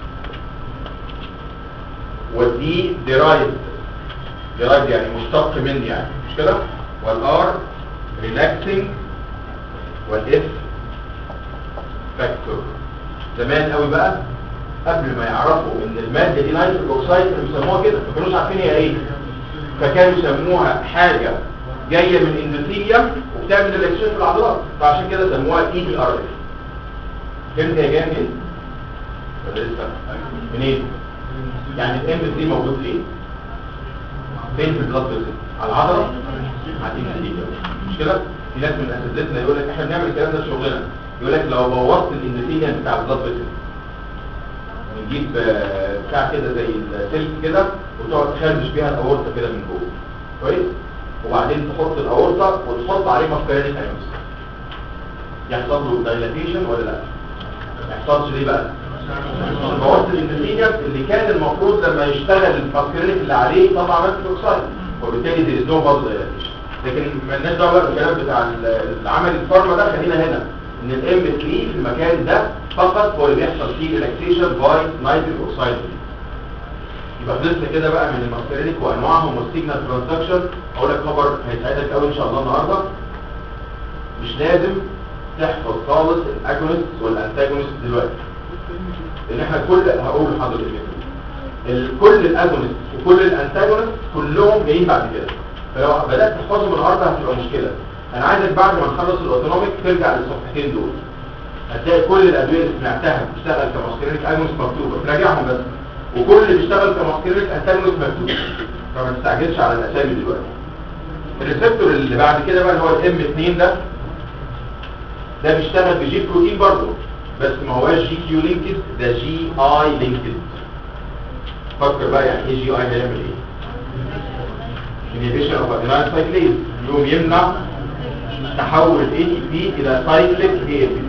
والدي ديرايد ديرايد يعني مشتق من يعني مش كده والار ريلاكسنج والاف فاكتور زمان قوي بقى قبل ما يعرفوا ان الماده دي نايتريك اوكسيد كانوا بيسموها كده ما كانوش عارفين هي ايه فكانوا يسموها حاجه جايه من اندوثيليوم وبتعمل ريلاكسيشن في العضلات فعشان كده سموها اي دي ار اف فهمت هي جايه منين؟ ولا لسه؟ منين؟ يعني الام 3 موجود فين؟ فين في البلاد فيسل؟ على العضله؟ على الاندوثيليوم مش كده؟ في ناس من اساتذتنا يقول لك احنا بنعمل الكلام ده في شغلنا يقول لك لو بوظت الاندوثيليوم بتاع البلاد فيسل نجيب آه، بتاع كده زي السلك كده وتقعد تخربش بيها الاورطه كده من جوه كويس وبعدين تحط الاورطه وتحط عليه ماسكارينيك ايونز يحصل له دايلاتيشن ولا لا ما يحصلش ليه بقى بوظت الاندوثيليوم اللي كان المفروض لما يشتغل الماسكارينيك اللي عليه طبعا ماسك اوكسايد وبالتالي دي نو برضه دايلاتيشن لكن مالناش دعوه بقى بالكلام بتاع ال- العمل الفارما ده خلينا هنا ان الام 3 في المكان ده فقط هو اللي بيحصل فيه ريلاكسيشن باي نايتريك اوكسايد يبقى خلصنا كده بقى من الماسكرينيك وانواعهم والسيجنال ترانزكشن اقول لك خبر هيساعدك قوي ان شاء الله النهارده مش لازم تحفظ خالص الاجونست والانتاجونست دلوقتي لان احنا كل هقول لحضرتك ال- كل الاجونست وكل الانتاجونست كلهم جايين بعد كده فلو بدات تحفظهم النهارده هتبقى مشكله انا عايزك بعد ما نخلص الاوتونوميك ترجع للصفحتين دول هتلاقي كل الادويه اللي سمعتها بتشتغل كماسكرينيك اجونست مكتوبه تراجعهم بس وكل اللي بيشتغل كماسكرينيك انتاجونست مكتوب فما تستعجلش على الاسامي دلوقتي الريسبتور اللي بعد كده بقى اللي هو الام 2 ده ده بيشتغل بجي بروتين برضه بس ما هواش جي كيو لينكد ده جي اي لينكد فكر بقى يعني ايه جي اي هيعمل ايه inhibition of adenyl cyclase يقوم يمنع تحول ال ATP الى cyclic AMP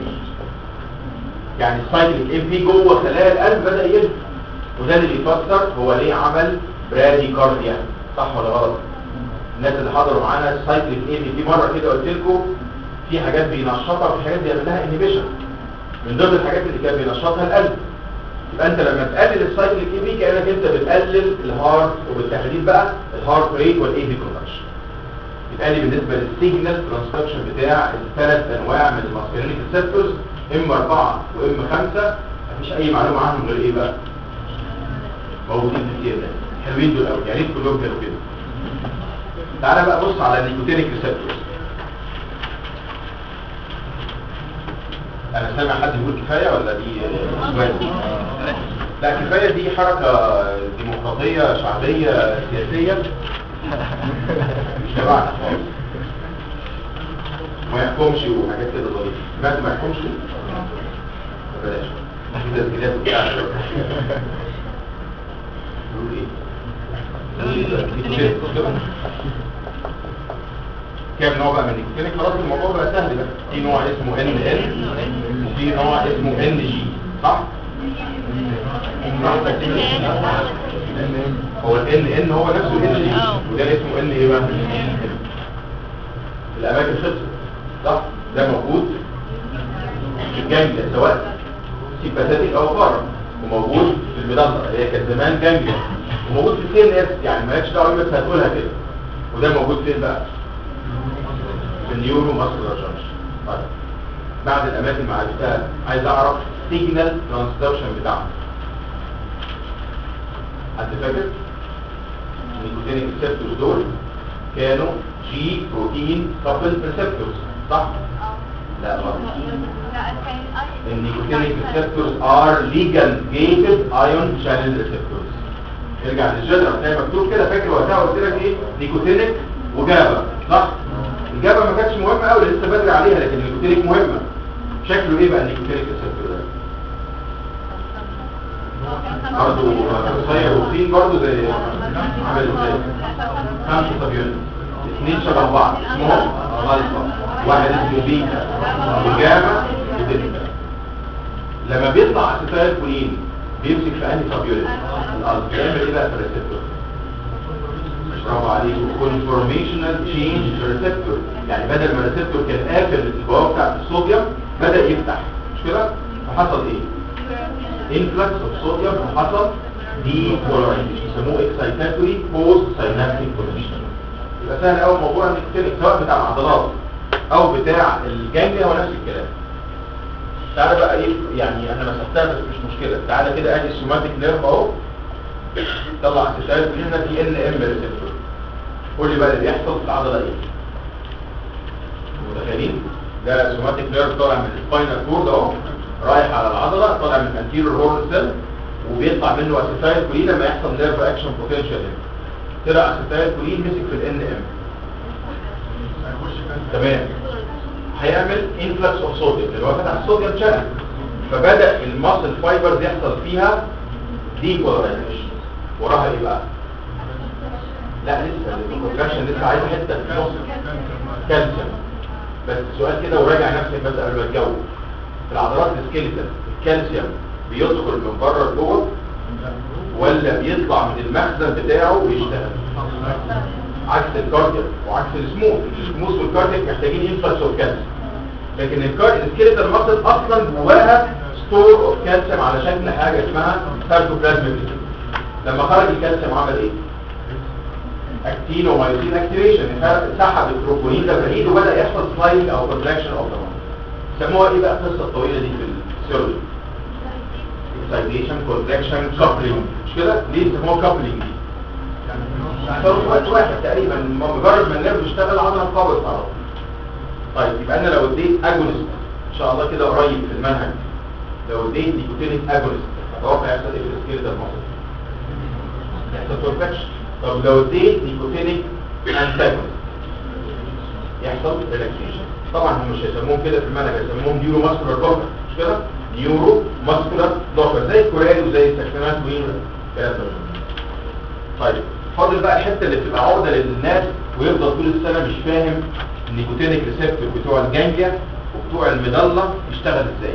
يعني السايكليك ام بي جوه خلايا القلب بدا يلف وده اللي بيفسر هو ليه عمل برادي كارديا صح ولا غلط الناس اللي حضروا معانا السايكليك ام بي مره كده قلت لكم في حاجات بينشطها وفي حاجات بيعمل لها انهبيشن من ضمن الحاجات اللي كان بينشطها القلب يبقى انت لما تقلل السايكليك ام بي كانك انت بتقلل الهارت وبالتحديد بقى الهارت ريت والاي بي كونتراكشن يبقى لي بالنسبه للسيجنال ترانسكريبشن بتاع الثلاث انواع من الماسكرينيك ريسبتورز ام 4 وام 5 مفيش اي معلومه عنهم غير ايه بقى موجودين في الدي ان حلوين دول قوي يا ريت كلهم كانوا كده تعالى بقى بص على النيكوتينيك ريسبتورز انا سامع حد يقول كفايه ولا دي سؤال لا كفايه دي حركه ديمقراطيه شعبيه سياسيه مش تبعنا خالص وما يحكمش وحاجات كده ظريفه سمعت ما يحكمش بلاش في تسجيلات وبتاع نقول ايه كام نوع بقى من النيكوتينيك خلاص الموضوع بقى سهل بقى في نوع اسمه ان ان وفي نوع اسمه ان جي صح هو ال ان ان هو نفسه ال جي وده اسمه ان ايه بقى الاماكن خلصت صح ده موجود في الجانجليا سواء سيمباثيك او بارا وموجود في المدلة هي كانت زمان جانجليا وموجود في السي ان اس يعني مالكش دعوه بس هتقولها كده وده موجود فين بقى في النيورو ماسكولار جانكشن طيب بعد الاماكن ما عرفتها عايز اعرف سيجنال ترانسدكشن بتاعها حد فاكر النيكوتينيك ريسبتورز دول كانوا جي بروتين كابل ريسبتورز صح لا غلط النيكوتينيك ريسبتورز ار ليجال جيتد ايون شانل ريسبتورز ارجع للجدر هتلاقي مكتوب كده فاكر وقتها قلت لك ايه نيكوتينيك وجابا صح الجابا ما كانتش مهمه قوي لسه بدري عليها لكن النيكوتينيك مهمه شكله ايه بقى النيكوتينيك ريسبتور ده برضه قصير وفين برضه زي عامل ازاي خمسه سبيون اثنين شبه بعض اسمهم غلطه واحد اسمه بيتا وجاما ودلتا لما بيطلع اسيتايل كولين بيمسك في انهي سبيونت الارض بيعمل ايه بقى في الريسبتور برافو عليك كونفورميشنال تشينج في الريسبتور يعني بدل ما الريسبتور كان قافل البوابه بتاعت الصوديوم بدا يفتح مش كده فحصل ايه influx of sodium وحصل depolarization يسموه excitatory post synaptic condition يبقى سهل قوي موضوع النيكوتينيك سواء بتاع العضلات او بتاع الجانجليا هو نفس الكلام تعالى بقى ايه يعني انا مسحتها بس مش مشكله تعالى كده ادي السوماتيك نيرف اهو طلع اسيتايل كلنا في ان ام ريسبتور قول لي بقى اللي بيحصل في العضله ايه متخيلين ده سوماتيك نيرف طالع من السباينال كورد اهو رايح على العضله طالع من الانتيريور هورن سيل وبيطلع منه اسيتايل كولين لما يحصل نيرف اكشن بوتنشال طلع اسيتايل كولين مسك في الان ام تمام هيعمل انفلكس اوف صوديوم اللي هو فتح الصوديوم شانل فبدا الماسل فايبرز يحصل فيها ديبولاريزيشن وراها ايه بقى لا لسه الكونتراكشن لسه عايز حته في النص كالسيوم بس سؤال كده وراجع نفسك بس قبل ما تجاوب في العضلات السكيلتال الكالسيوم بيدخل من بره لجوه ولا بيطلع من المخزن بتاعه ويشتغل عكس الكاردياك وعكس السموث السموث والكاردياك محتاجين انفلكس اوف كالسيوم لكن الكاردياك السكيلتال ماسل اصلا جواها ستور اوف كالسيوم على شكل حاجه اسمها ساركوبلازميك لما خرج الكالسيوم عمل ايه اكتين ومايوسين اكتيفيشن سحب التروبونين ده بعيد وبدا يحصل سلايدنج او كونتراكشن اوف ذا سموها ايه بقى القصه الطويله دي في السيرولوجي اكسايتيشن كونتراكشن كابلينج مش كده ليه بيسموها كابلينج دي صاروا في وقت واحد تقريبا مجرد ما النيرف يشتغل العضله انقبضت على طول طيب يبقى انا لو اديت اجونست ان شاء الله كده قريب في المنهج لو اديت نيكوتينيك اجونست اتوقع يحصل ايه في السكيلتال ماسل يحصل كونتراكشن طب لو اديت نيكوتينيك انتاجونست يحصل ريلاكسيشن طبعا هم مش هيسموهم كده في المنهج هيسموهم نيورو ماسكولار بلوكر مش كده نيورو ماسكولار بلوكر زي الكوريال وزي السكنات وين الكلام ده طيب فاضل بقى الحته اللي بتبقى عقده للناس ويفضل طول السنه مش فاهم النيكوتينيك ريسبتور بتوع الجانجليا وبتوع المضله يشتغل ازاي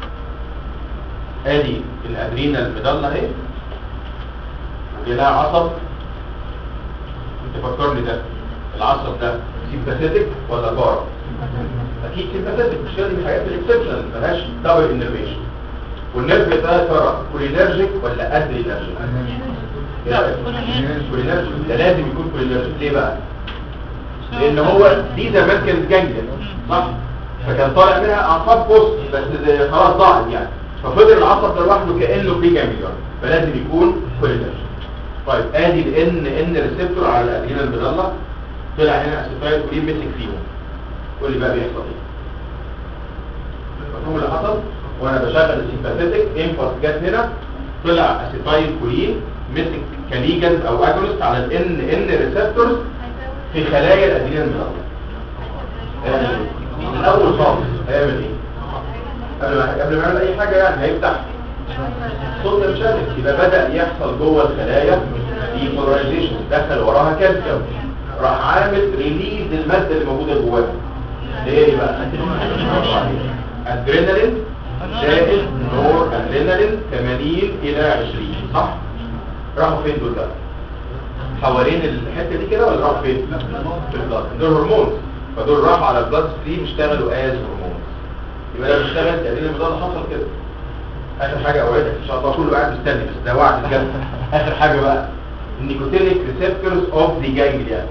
ادي الادرينال المضله اهي ولها عصب انت فكرني ده العصب ده سيمباثيتك ولا بارا اكيد سيمباثيتك مش كده دي من الحاجات الاكسبشنال ملهاش دبل انرفيشن والنيرف ده يا ترى كولينرجيك ولا ادرينرجيك كولينرجيك ده لازم يكون كولينرجيك ليه بقى لان هو دي زمان كانت جانجليا صح فكان طالع منها اعصاب بوست بس ده خلاص ضاعت يعني ففضل العصب ده لوحده كانه بري جانجليون فلازم يكون كولينرجيك طيب ادي الان ان ريسبتور على الادرينال ميدالا طلع هنا اسيتايل كولين مسك فيهم قول لي بقى بيحصل ايه المفهوم اللي حصل وانا بشغل السيمباثيتك انفاس جت هنا طلع اسيتايل كولين مسك كليجند او اجونست على الان ان ريسبتورز في خلايا الادرينال ميدالا الاول خالص هيعمل ايه قبل ما قبل ما يعمل اي حاجه يعني هيفتح صوديوم شانل يبقى بدا يحصل جوه الخلايا ديبولاريزيشن دخل وراها كالسيوم راح عامل ريليز الماده اللي موجوده جواها اللي هي ايه بقى ادرينالين زائد نور ادرينالين 80 الى 20 صح راحوا فين دول بقى حوالين الحته دي كده ولا راحوا فين في البلاد دول هرمون فدول راحوا على البلاد ستريم اشتغلوا از هرمون يبقى ده بيشتغل تقريبا ده اللي حصل كده اخر حاجه اوعدك ان شاء الله كله قاعد مستني بس ده وعد بجد اخر حاجه بقى النيكوتينيك ريسبتورز اوف ذا جانجليا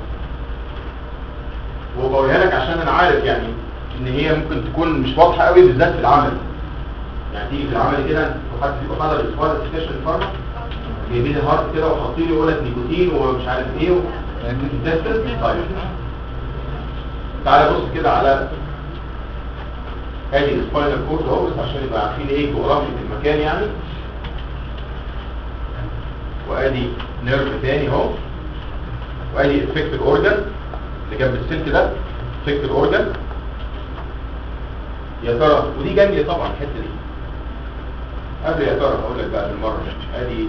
وبقولها لك عشان انا عارف يعني ان هي ممكن تكون مش واضحه قوي بالذات في العمل يعني تيجي في العمل كده وحد فيكم حضر اسبوع ستيشن فارما جايبين الهارت كده وحاطين له يقول لك نيكوتين ومش عارف ايه و... طيب تعالى بص كده على ادي السباينال كورد اهو بس عشان يبقى عارفين ايه جغرافية المكان يعني وادي نيرف تاني اهو وادي افكت الاورجن اللي جنب السلك ده افكت الاورجن يا ترى ودي جانجلي طبعا الحته دي قبل يا ترى هقول لك بقى بالمره ادي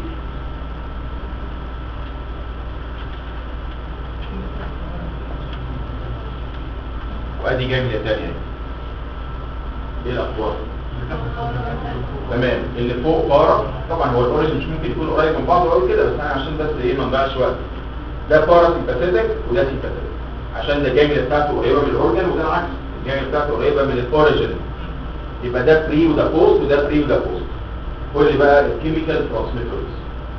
وادي جانجلي تانية اهي ايه الاخبار تمام اللي فوق بارا طبعا هو الاوريجن مش ممكن يكون قريب من بعضه قوي كده بس انا عشان بس ايه ما نضيعش وقت ده بارا سيمباثيتك وده سيمباثيتك عشان ده الجانجلي بتاعته قريبه من الاورجن وده العكس الجانجلي بتاعته قريبه من الاوريجن يبقى ده بري وده بوست وده بري وده بوست قول لي بقى الكيميكال ترانسميترز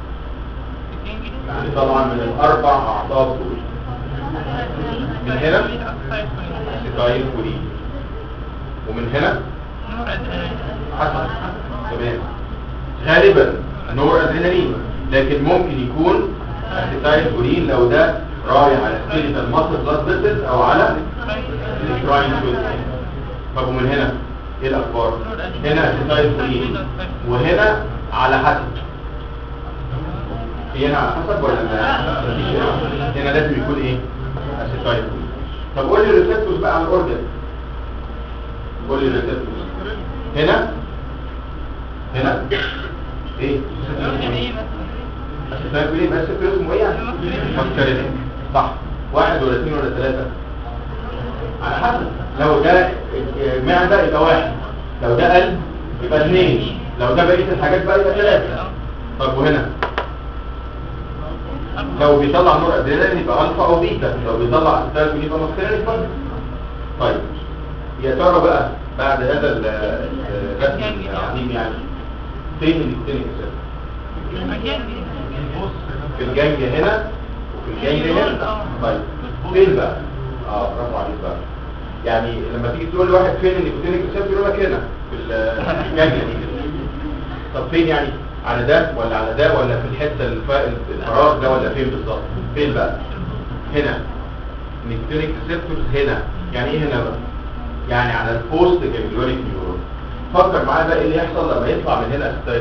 يعني طبعا من الاربع اعضاء دول من هنا اسيتايل كولين ومن هنا حسن تمام غالبا نور ادرينالين لكن ممكن يكون اسيتايل كولين لو ده رايح على سكيلتال ماسل بلاد فيسلز او على الكراين طب ومن هنا ايه الاخبار هنا اسيتايل كولين وهنا على حسب هنا على حسب ولا لا مفيش هنا هنا لازم يكون ايه اسيتايل كولين طب قول لي الريسبتورز بقى على الاورجن قول لي الريسبتورز هنا هنا ايه اسيتايل كولين بس اسمه ايه يعني ماسكارينيك صح واحد ولا اثنين ولا ثلاثة على حسب لو ده معدة يبقى واحد لو ده قلب يبقى اثنين لو ده بقية الحاجات بقى يبقى ثلاثة طب وهنا لو بيطلع نور ادرينالين يبقى الفا او بيتا لو بيطلع اسيتايل يبقى ماسكارينيك برضه طيب يا ترى بقى بعد هذا ال- الرسم العظيم يعني فين الكلينيك في الجنج هنا وفي الجنج هنا طيب فين بقى اه برافو عليك بقى يعني لما تيجي تقول لواحد فين النيكوتينيك ريسبتور يقول لك هنا في ال- في الجنج دي كده طب فين يعني على ده ولا على ده ولا في الحته الف- الفراغ ده ولا فين بالظبط فين بقى هنا نيكوتينيك ريسبتورز هنا يعني ايه هنا بقى يعني على البوست جانجلونيك نيورون فكر معايا بقى ايه اللي يحصل لما يطلع من هنا اسيتايل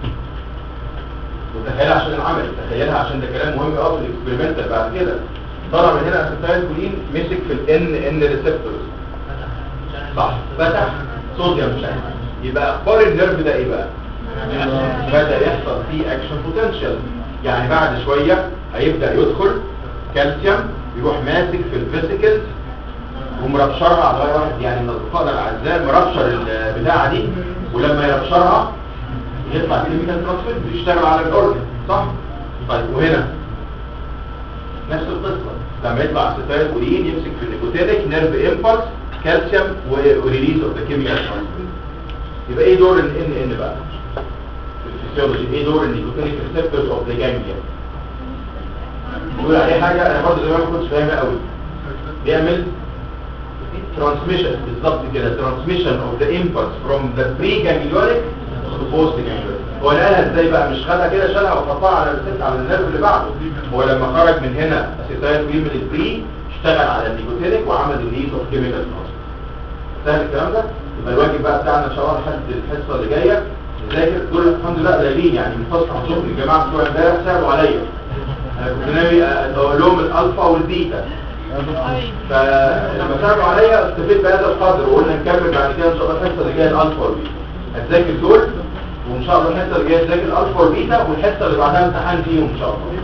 وتخيلها عشان العمل تخيلها عشان ده كلام مهم قوي في الاكسبيرمنتال بعد كده طلع من هنا اسيتايل كولين مسك في الان ان ريسبتورز صح فتح صوديوم شانل يبقى اخبار النيرف ده ايه بقى بدا يحصل فيه اكشن بوتنشال يعني بعد شويه هيبدا يدخل كالسيوم يروح ماسك في الفيسيكلز ومربشرها على غير واحد يعني من اصدقائنا الاعزاء مربشر البتاعه دي ولما يربشرها يطلع كيميكال ترانسفير يشتغل على الاورجن صح طيب وهنا نفس القصه لما يطلع اسيتايل كولين يمسك في النيكوتينيك نيرف امبلس كالسيوم وريليز اوف ذا كيميكال ترانسفير يبقى ايه دور الان ان بقى في الفسيولوجي ايه دور النيكوتينيك ريسبتورز اوف ذا جانجليا بيقول عليه حاجه انا برضه زمان ما كنتش فاهمها قوي بيعمل transmission بالظبط كده transmission of the impulse from the pre-ganglionic to post-ganglionic هو نقلها ازاي بقى مش خدها كده شالها وحطها على الست على النيرف اللي بعده هو لما خرج من هنا اسيتايل كولين من البري اشتغل على النيكوتينيك وعمل ريليز اوف كيميكال سهل الكلام ده يبقى الواجب بقى بتاعنا ان شاء الله لحد الحصه اللي جايه نذاكر دول الحمد لله قليلين يعني من فصل الصبح الجماعه بتوع امبارح سالوا عليا انا كنت ناوي اقول لهم الالفا والبيتا فلما سألوا عليا استفيد بهذا القدر وقلنا نكمل بعد كده ان شاء الله الحصه اللي جايه الالفا والبيتا هتذاكر دول وان شاء الله الحصه اللي جايه تذاكر الالفا والبيتا والحصه اللي بعدها امتحان فيهم ان شاء الله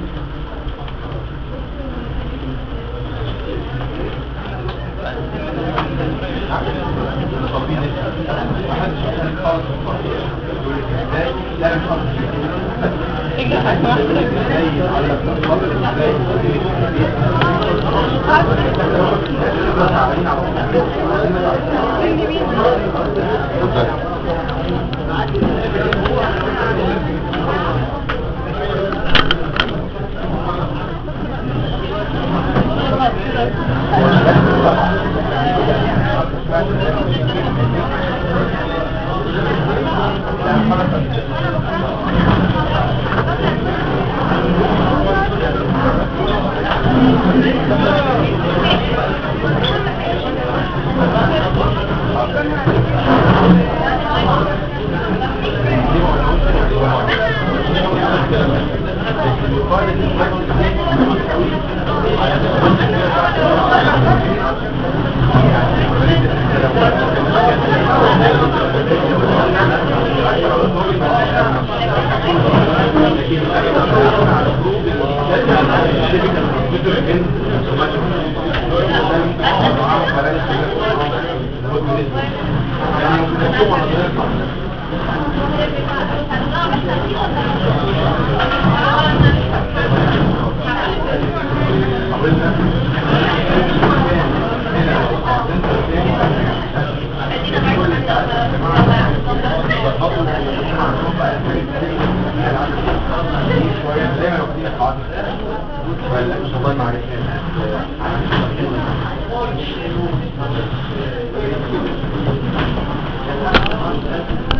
ولا مش والله ما عرفت